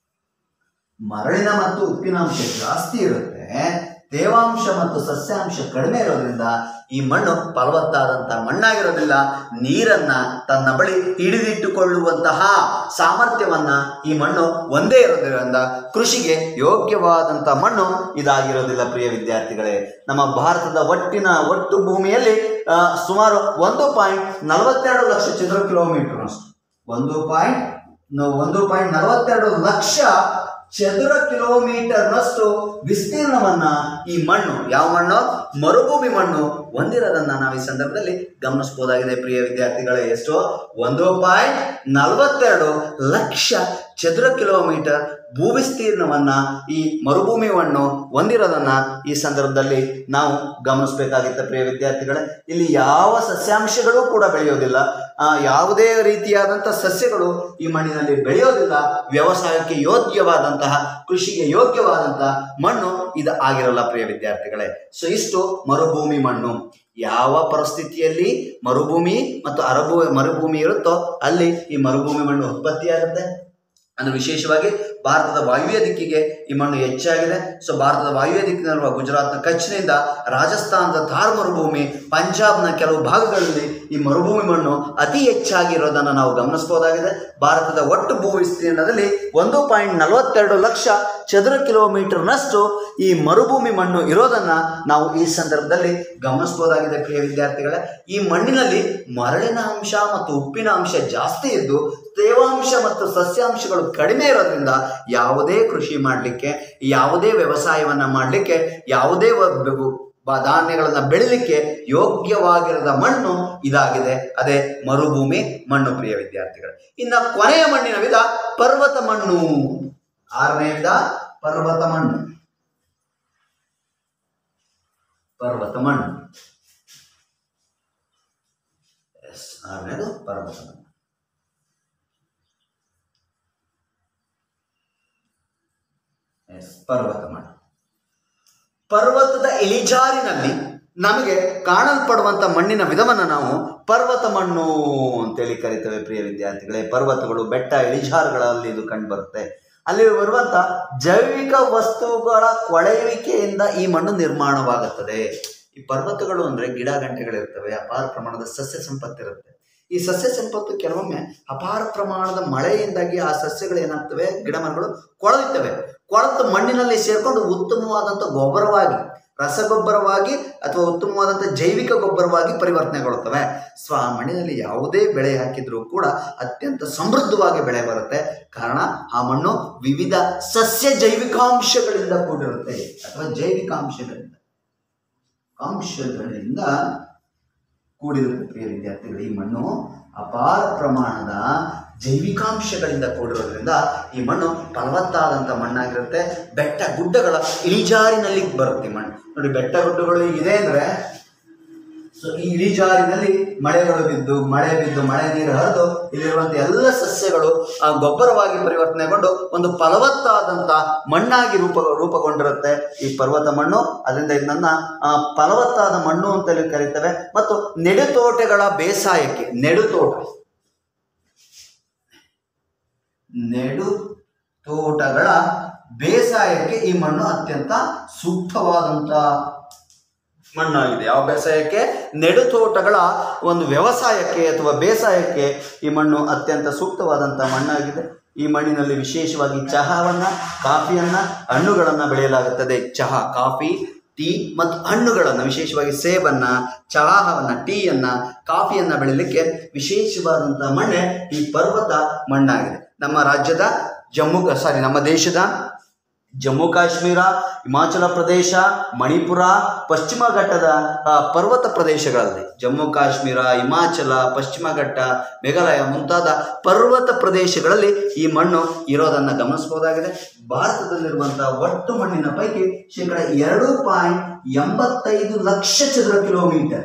ಮರಳಿನ ಮತ್ತು ಉಪ್ಪಿನಾಂಶ ಜಾಸ್ತಿ ಇರುತ್ತೆ ತೇವಾಂಶ ಮತ್ತು ಸಸ್ಯಾಂಶ ಕಡಿಮೆ ಇರೋದ್ರಿಂದ ಈ ಮಣ್ಣು ಫಲವತ್ತಾದಂತಹ ಮಣ್ಣಾಗಿರೋದಿಲ್ಲ ನೀರನ್ನ ತನ್ನ ಬಳಿ ಹಿಡಿದಿಟ್ಟುಕೊಳ್ಳುವಂತಹ ಸಾಮರ್ಥ್ಯವನ್ನ ಈ ಮಣ್ಣು ಒಂದೇ ಇರೋದ್ರಿಂದ ಕೃಷಿಗೆ ಯೋಗ್ಯವಾದಂತಹ ಮಣ್ಣು ಇದಾಗಿರೋದಿಲ್ಲ ಪ್ರಿಯ ವಿದ್ಯಾರ್ಥಿಗಳೇ ನಮ್ಮ ಭಾರತದ ಒಟ್ಟಿನ ಒಟ್ಟು ಭೂಮಿಯಲ್ಲಿ ಆ, ಸುಮಾರು ಒಂದು ಪಾಯಿಂಟ್ ನಲವತ್ತೆರಡು ಲಕ್ಷ ಚದುರ ಕಿಲೋಮೀಟರ್ ಅಷ್ಟು ಒಂದು ಪಾಯಿಂಟ್ ಒಂದು ಪಾಯಿಂಟ್ ನಲವತ್ತೆರಡು ಲಕ್ಷ ಚದುರ ಕಿಲೋಮೀಟರ್ನಷ್ಟು ವಿಸ್ತೀರ್ಣವನ್ನ ಈ ಮಣ್ಣು ಯಾವ ಮಣ್ಣು ಮರುಭೂಮಿ ಮಣ್ಣು ಹೊಂದಿರೋದನ್ನ ನಾವು ಈ ಸಂದರ್ಭದಲ್ಲಿ ಗಮನಿಸಬಹುದಾಗಿದೆ ಪ್ರಿಯ ವಿದ್ಯಾರ್ಥಿಗಳೇ ಎಷ್ಟು ಒಂದು ಪಾಯಿಂಟ್ ನಲವತ್ತೆರಡು ಲಕ್ಷ ಚದುರ ಕಿಲೋಮೀಟರ್ ಭೂವಿಸ್ತೀರ್ಣವನ್ನ ಈ ಮರುಭೂಮಿ ಮಣ್ಣು ಹೊಂದಿರೋದನ್ನ ಈ ಸಂದರ್ಭದಲ್ಲಿ ನಾವು ಗಮನಿಸಬೇಕಾಗಿತ್ತ ಪ್ರಿಯ ವಿದ್ಯಾರ್ಥಿಗಳೇ ಇಲ್ಲಿ ಯಾವ ಸಸ್ಯಾಂಶಗಳು ಕೂಡ ಬೆಳೆಯೋದಿಲ್ಲ ಆ, ಯಾವುದೇ ರೀತಿಯಾದಂಥ ಸಸ್ಯಗಳು ಈ ಮಣ್ಣಿನಲ್ಲಿ ಬೆಳೆಯೋದಿಲ್ಲ ವ್ಯವಸಾಯಕ್ಕೆ ಯೋಗ್ಯವಾದಂತಹ ಕೃಷಿಗೆ ಯೋಗ್ಯವಾದಂತಹ ಮಣ್ಣು ಇದು ಆಗಿರಲ್ಲ ಪ್ರಿಯ ವಿದ್ಯಾರ್ಥಿಗಳೇ ಸೊ ಇಷ್ಟು ಮರುಭೂಮಿ ಮಣ್ಣು ಯಾವ ಪರಿಸ್ಥಿತಿಯಲ್ಲಿ ಮರುಭೂಮಿ ಮತ್ತು ಅರಭೂ ಮರುಭೂಮಿ ಇರುತ್ತೋ ಅಲ್ಲಿ ಈ ಮರುಭೂಮಿ ಮಣ್ಣು ಉತ್ಪತ್ತಿಯಾಗುತ್ತೆ ಅದು ವಿಶೇಷವಾಗಿ ಭಾರತದ ವಾಯುವ್ಯ ದಿಕ್ಕಿಗೆ ಈ ಮಣ್ಣು ಹೆಚ್ಚಾಗಿದೆ ಸೊ ಭಾರತದ ವಾಯುವ್ಯ ದಿಕ್ಕಿನಲ್ಲಿರುವ ಗುಜರಾತ್ನ ಕಚ್ನಿಂದ ರಾಜಸ್ಥಾನದ ಥಾರ್ ಮರುಭೂಮಿ ಪಂಜಾಬ್ನ ಕೆಲವು ಭಾಗಗಳಲ್ಲಿ ಈ ಮರುಭೂಮಿ ಮಣ್ಣು ಅತಿ ಹೆಚ್ಚಾಗಿರೋದನ್ನು ನಾವು ಗಮನಿಸಬಹುದಾಗಿದೆ ಭಾರತದ ಒಟ್ಟು ಭೂ ವಿಸ್ತೀರ್ಣದಲ್ಲಿ ಒಂದು ಪಾಯಿಂಟ್ ನಲವತ್ತೆರಡು ಲಕ್ಷ ಚದುರ ಕಿಲೋಮೀಟರ್ನಷ್ಟು ಈ ಮರುಭೂಮಿ ಮಣ್ಣು ಇರೋದನ್ನ ನಾವು ಈ ಸಂದರ್ಭದಲ್ಲಿ ಗಮನಿಸಬಹುದಾಗಿದೆ ಪ್ರಿಯ ವಿದ್ಯಾರ್ಥಿಗಳೇ ಈ ಮಣ್ಣಿನಲ್ಲಿ ಮರಳಿನ ಅಂಶ ಮತ್ತು ಉಪ್ಪಿನ ಅಂಶ ಜಾಸ್ತಿ ಇದ್ದು ತೇವಾಂಶ ಮತ್ತು ಸಸ್ಯಾಂಶಗಳು ಕಡಿಮೆ ಇರೋದ್ರಿಂದ ಯಾವುದೇ ಕೃಷಿ ಮಾಡಲಿಕ್ಕೆ ಯಾವುದೇ ವ್ಯವಸಾಯವನ್ನ ಮಾಡಲಿಕ್ಕೆ ಯಾವುದೇ ವ- ಬ- ಬ- ಧಾನ್ಯಗಳನ್ನ ಬೆಳಿಲಿಕ್ಕೆ ಯೋಗ್ಯವಾಗಿರದ ಮಣ್ಣು ಇದಾಗಿದೆ ಅದೇ ಮರುಭೂಮಿ ಮಣ್ಣು ಪ್ರಿಯ ವಿದ್ಯಾರ್ಥಿಗಳು ಇನ್ನ ಕೊನೆಯ ಮಣ್ಣಿನ ವಿಧ ಪರ್ವತ ಮಣ್ಣು ಆರನೇ ವಿಧ ಪರ್ವತ ಮಣ್ಣು ಪರ್ವತ ಮಣ್ಣು ಎಸ್ ಆರನೇದು ಪರ್ವತ ಮಣ್ಣು ಎಸ್ ಪರ್ವತ ಮಣ್ಣು ಪರ್ವತದ ಇಳಿಜಾರಿನಲ್ಲಿ ನಮಗೆ ಕಾಣಲ್ಪಡುವಂಥ ಮಣ್ಣಿನ ವಿಧವನ್ನು ನಾವು ಪರ್ವತ ಮಣ್ಣು ಅಂತೇಳಿ ಕರಿತೇವೆ ಪ್ರಿಯ ವಿದ್ಯಾರ್ಥಿಗಳೇ ಪರ್ವತಗಳು ಬೆಟ್ಟ ಇಳಿಜಾರುಗಳಲ್ಲಿ ಇದು ಕಂಡುಬರುತ್ತೆ ಅಲ್ಲಿ ಬರುವಂಥ ಜೈವಿಕ ವಸ್ತುಗಳ ಕೊಳೆಯುವಿಕೆಯಿಂದ ಈ ಮಣ್ಣು ನಿರ್ಮಾಣವಾಗುತ್ತದೆ ಈ ಪರ್ವತಗಳು ಅಂದರೆ ಗಿಡ ಗಂಟೆಗಳಿರ್ತವೆ ಅಪಾರ ಪ್ರಮಾಣದ ಸಸ್ಯ ಸಂಪತ್ತಿರುತ್ತೆ ಈ ಸಸ್ಯ ಸಂಪತ್ತು ಕೆಲವೊಮ್ಮೆ ಅಪಾರ ಪ್ರಮಾಣದ ಮಳೆಯಿಂದಾಗಿ ಆ ಸಸ್ಯಗಳು ಏನಾಗ್ತವೆ ಗಿಡ ಮರಗಳು ಕೊಳೆಯುತ್ತವೆ ಕೊಳೆತು ಮಣ್ಣಿನಲ್ಲಿ ಸೇರ್ಕೊಂಡು ಉತ್ತಮವಾದಂಥ ಗೊಬ್ಬರವಾಗಿ ರಸಗೊಬ್ಬರವಾಗಿ ಅಥವಾ ಉತ್ತಮವಾದಂಥ ಜೈವಿಕ ಗೊಬ್ಬರವಾಗಿ ಪರಿವರ್ತನೆಗೊಳ್ಳುತ್ತವೆ ಸೊ ಆ ಮಣ್ಣಿನಲ್ಲಿ ಯಾವುದೇ ಬೆಳೆ ಹಾಕಿದ್ರೂ ಕೂಡ ಅತ್ಯಂತ ಸಮೃದ್ಧವಾಗಿ ಬೆಳೆ ಬರುತ್ತೆ ಕಾರಣ ಆ ಮಣ್ಣು ವಿವಿಧ ಸಸ್ಯ ಜೈವಿಕಾಂಶಗಳಿಂದ ಕೂಡಿರುತ್ತೆ ಅಥವಾ ಜೈವಿಕಾಂಶಗಳಿಂದ ಅಂಶಗಳಿಂದ ಕೂಡಿರುತ್ತೆ ಪ್ರಿಯ ವಿದ್ಯಾರ್ಥಿಗಳು ಈ ಮಣ್ಣು ಅಪಾರ ಪ್ರಮಾಣದ ಜೈವಿಕಾಂಶಗಳಿಂದ ಕೂಡಿರೋದ್ರಿಂದ ಈ ಮಣ್ಣು ಫಲವತ್ತಾದಂಥ ಮಣ್ಣಾಗಿರುತ್ತೆ ಬೆಟ್ಟ ಗುಡ್ಡಗಳ ಇಳಿಜಾರಿನಲ್ಲಿ ಬರುತ್ತೆ ಈ ಮಣ್ಣು ನೋಡಿ ಬೆಟ್ಟ ಗುಡ್ಡಗಳು ಇದೆ ಅಂದರೆ ಸೊ ಈ ಇಳಿಜಾರಿನಲ್ಲಿ ಮಳೆಗಳು ಬಿದ್ದು ಮಳೆ ಬಿದ್ದು ಮಳೆ ನೀರು ಹರಿದು ಇಲ್ಲಿರುವಂಥ ಎಲ್ಲ ಸಸ್ಯಗಳು ಆ ಗೊಬ್ಬರವಾಗಿ ಪರಿವರ್ತನೆಗೊಂಡು ಒಂದು ಫಲವತ್ತಾದಂಥ ಮಣ್ಣಾಗಿ ರೂಪ ರೂಪುಗೊಂಡಿರುತ್ತೆ ಈ ಪರ್ವತ ಮಣ್ಣು ಅದರಿಂದ ಇದನ್ನ ಆ, ಫಲವತ್ತಾದ ಮಣ್ಣು ಅಂತಲೂ ಕರೀತೇವೆ ಮತ್ತು ನೆಡುತೋಟಗಳ ಬೇಸಾಯಕ್ಕೆ ನೆಡುತೋಟ ನೆಡು ತೋಟಗಳ ಬೇಸಾಯಕ್ಕೆ ಈ ಮಣ್ಣು ಅತ್ಯಂತ ಸೂಕ್ತವಾದಂಥ ಮಣ್ಣಾಗಿದೆ ಯಾವ ಬೇಸಾಯಕ್ಕೆ ನೆಡುತೋಟಗಳ ಒಂದು ವ್ಯವಸಾಯಕ್ಕೆ ಅಥವಾ ಬೇಸಾಯಕ್ಕೆ ಈ ಮಣ್ಣು ಅತ್ಯಂತ ಸೂಕ್ತವಾದಂಥ ಮಣ್ಣಾಗಿದೆ ಈ ಮಣ್ಣಿನಲ್ಲಿ ವಿಶೇಷವಾಗಿ ಚಹಾವನ್ನ ಕಾಫಿಯನ್ನ ಹಣ್ಣುಗಳನ್ನು ಬೆಳೆಯಲಾಗುತ್ತದೆ ಚಹಾ ಕಾಫಿ ಟೀ ಮತ್ತು ಹಣ್ಣುಗಳನ್ನು ವಿಶೇಷವಾಗಿ ಸೇಬನ್ನ ಚಹಾವನ್ನ ಟೀಯನ್ನ ಕಾಫಿಯನ್ನ ಬೆಳಿಲಿಕ್ಕೆ ವಿಶೇಷವಾದಂಥ ಮಣ್ಣೆ ಈ ಪರ್ವತ ಮಣ್ಣಾಗಿದೆ ನಮ್ಮ ರಾಜ್ಯದ ಜಮ್ಮು ಸಾರಿ ನಮ್ಮ ದೇಶದ ಜಮ್ಮು ಕಾಶ್ಮೀರ ಹಿಮಾಚಲ ಪ್ರದೇಶ ಮಣಿಪುರ ಪಶ್ಚಿಮ ಘಟ್ಟದ ಆ, ಪರ್ವತ ಪ್ರದೇಶಗಳಲ್ಲಿ ಜಮ್ಮು ಕಾಶ್ಮೀರ ಹಿಮಾಚಲ ಪಶ್ಚಿಮ ಘಟ್ಟ ಮೇಘಾಲಯ ಮುಂತಾದ ಪರ್ವತ ಪ್ರದೇಶಗಳಲ್ಲಿ ಈ ಮಣ್ಣು ಇರೋದನ್ನು ಗಮನಿಸಬಹುದಾಗಿದೆ ಭಾರತದಲ್ಲಿರುವಂತಹ ಒಟ್ಟು ಮಣ್ಣಿನ ಪೈಕಿ ಶೇಕಡ ಎರಡು ಪಾಯಿಂಟ್ ಎಂಬತ್ತೈದು ಲಕ್ಷ ಚದುರ ಕಿಲೋಮೀಟರ್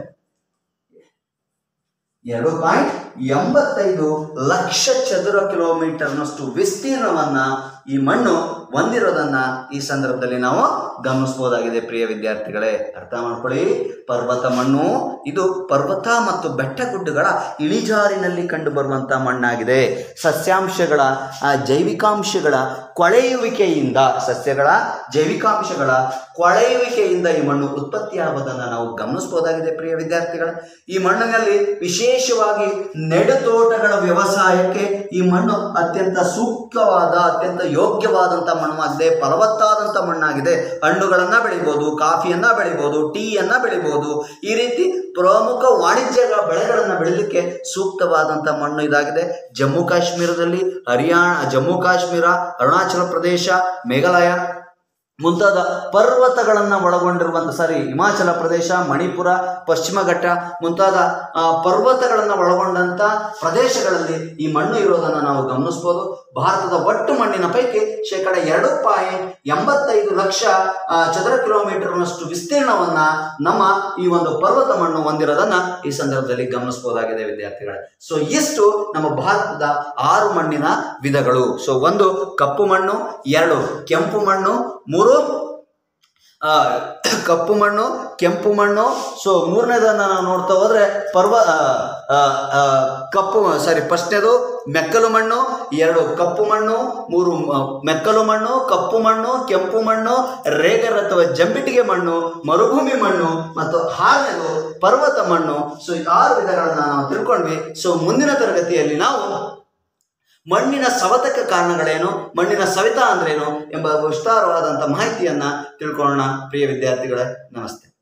ಎರಡು ಪಾಯಿಂಟ್ ಎಂಬತ್ತೈದು ಲಕ್ಷ ಚದುರ ಕಿಲೋಮೀಟರ್ನಷ್ಟು ವಿಸ್ತೀರ್ಣವನ್ನ ಈ ಮಣ್ಣು ಹೊಂದಿರೋದನ್ನ ಈ ಸಂದರ್ಭದಲ್ಲಿ ನಾವು ಗಮನಿಸಬಹುದಾಗಿದೆ ಪ್ರಿಯ ವಿದ್ಯಾರ್ಥಿಗಳೇ ಅರ್ಥ ಮಾಡ್ಕೊಳ್ಳಿ ಪರ್ವತ ಮಣ್ಣು ಇದು ಪರ್ವತ ಮತ್ತು ಬೆಟ್ಟ ಗುಡ್ಡಗಳ ಇಳಿಜಾರಿನಲ್ಲಿ ಕಂಡುಬರುವಂಥ ಮಣ್ಣಾಗಿದೆ ಸಸ್ಯಾಂಶಗಳ ಆ, ಜೈವಿಕಾಂಶಗಳ ಕೊಳೆಯುವಿಕೆಯಿಂದ ಸಸ್ಯಗಳ ಜೈವಿಕಾಂಶಗಳ ಕೊಳೆಯುವಿಕೆಯಿಂದ ಈ ಮಣ್ಣು ಉತ್ಪತ್ತಿಯಾಗುವುದನ್ನು ನಾವು ಗಮನಿಸಬಹುದಾಗಿದೆ ಪ್ರಿಯ ವಿದ್ಯಾರ್ಥಿಗಳ ಈ ಮಣ್ಣಿನಲ್ಲಿ ವಿಶೇಷವಾಗಿ ನೆಡುತೋಟಗಳ ವ್ಯವಸಾಯಕ್ಕೆ ಈ ಮಣ್ಣು ಅತ್ಯಂತ ಸೂಕ್ತವಾದ ಅತ್ಯಂತ ಯೋಗ್ಯವಾದಂಥ ಮಣ್ಣಾಗಿದೆ ಫಲವತ್ತಾದಂಥ ಮಣ್ಣಾಗಿದೆ ಹಣ್ಣುಗಳನ್ನು ಬೆಳಿಬೋದು ಕಾಫಿಯನ್ನು ಬೆಳಿಬೋದು ಟೀಯನ್ನು ಬೆಳಿಬೋದು ಈ ರೀತಿ ಪ್ರಮುಖ ವಾಣಿಜ್ಯ ಬೆಳೆಗಳನ್ನು ಬೆಳೀಲಿಕ್ಕೆ ಸೂಕ್ತವಾದಂಥ ಮಣ್ಣು ಇದಾಗಿದೆ ಜಮ್ಮು ಕಾಶ್ಮೀರದಲ್ಲಿ ಹರಿಯಾಣ ಜಮ್ಮು ಕಾಶ್ಮೀರ ಅರುಣಾಚಲ ಪ್ರದೇಶ ಮೇಘಾಲಯ ಮುಂತಾದ ಪರ್ವತಗಳನ್ನು ಒಳಗೊಂಡಿರುವಂಥ ಸಾರಿ ಹಿಮಾಚಲ ಪ್ರದೇಶ ಮಣಿಪುರ ಪಶ್ಚಿಮ ಘಟ್ಟ ಮುಂತಾದ ಆ, ಪರ್ವತಗಳನ್ನು ಒಳಗೊಂಡಂಥ ಪ್ರದೇಶಗಳಲ್ಲಿ ಈ ಮಣ್ಣು ಇರೋದನ್ನು ನಾವು ಗಮನಿಸ್ಬೋದು ಭಾರತದ ಒಟ್ಟು ಮಣ್ಣಿನ ಪೈಕಿ ಶೇಕಡ ಎರಡು ಪಾಯಿಂಟ್ ಎಂಬತ್ತೈದು ಲಕ್ಷ ಆ, ಚದರ ಕಿಲೋಮೀಟರ್ನಷ್ಟು ವಿಸ್ತೀರ್ಣವನ್ನ ನಮ್ಮ ಈ ಒಂದು ಪರ್ವತ ಮಣ್ಣು ಹೊಂದಿರೋದನ್ನ ಈ ಸಂದರ್ಭದಲ್ಲಿ ಗಮನಿಸಬಹುದಾಗಿದೆ ವಿದ್ಯಾರ್ಥಿಗಳೇ ಸೊ ಇಷ್ಟು ನಮ್ಮ ಭಾರತದ ಆರು ಮಣ್ಣಿನ ವಿಧಗಳು ಸೊ ಒಂದು ಕಪ್ಪು ಮಣ್ಣು ಎರಡು ಕೆಂಪು ಮಣ್ಣು ಮೂರು ಆ, ಕಪ್ಪು ಮಣ್ಣು ಕೆಂಪು ಮಣ್ಣು ಸೊ ಮೂರನೇದನ್ನ ನಾವು ನೋಡ್ತಾ ಹೋದ್ರೆ ಪರ್ವ ಆ, ಆ, ಆ, ಕಪ್ಪು ಸಾರಿ ಫಸ್ಟ್ನೇದು ಮೆಕ್ಕಲು ಮಣ್ಣು ಎರಡು ಕಪ್ಪು ಮಣ್ಣು ಮೂರು ಮ- ಮೆಕ್ಕಲು ಮಣ್ಣು ಕಪ್ಪು ಮಣ್ಣು ಕೆಂಪು ಮಣ್ಣು ರೇಗರ್ ಅಥವಾ ಜಂಬಿಟಿಗೆ ಮಣ್ಣು ಮರುಭೂಮಿ ಮಣ್ಣು ಮತ್ತು ಆರನೇದು ಪರ್ವತ ಮಣ್ಣು ಸೊ ಈ ಆರು ವಿಧಗಳನ್ನ ನಾವು ತಿಳ್ಕೊಂಡ್ವಿ ಸೊ ಮುಂದಿನ ತರಗತಿಯಲ್ಲಿ ನಾವು ಮಣ್ಣಿನ ಸವತಕ್ಕೆ ಕಾರಣಗಳೇನು ಮಣ್ಣಿನ ಸವಿತ ಅಂದ್ರೇನು ಎಂಬ ವಿಸ್ತಾರವಾದಂಥ ಮಾಹಿತಿಯನ್ನ ತಿಳ್ಕೊಳ್ಳೋಣ ಪ್ರಿಯ ವಿದ್ಯಾರ್ಥಿಗಳೇ ನಮಸ್ತೆ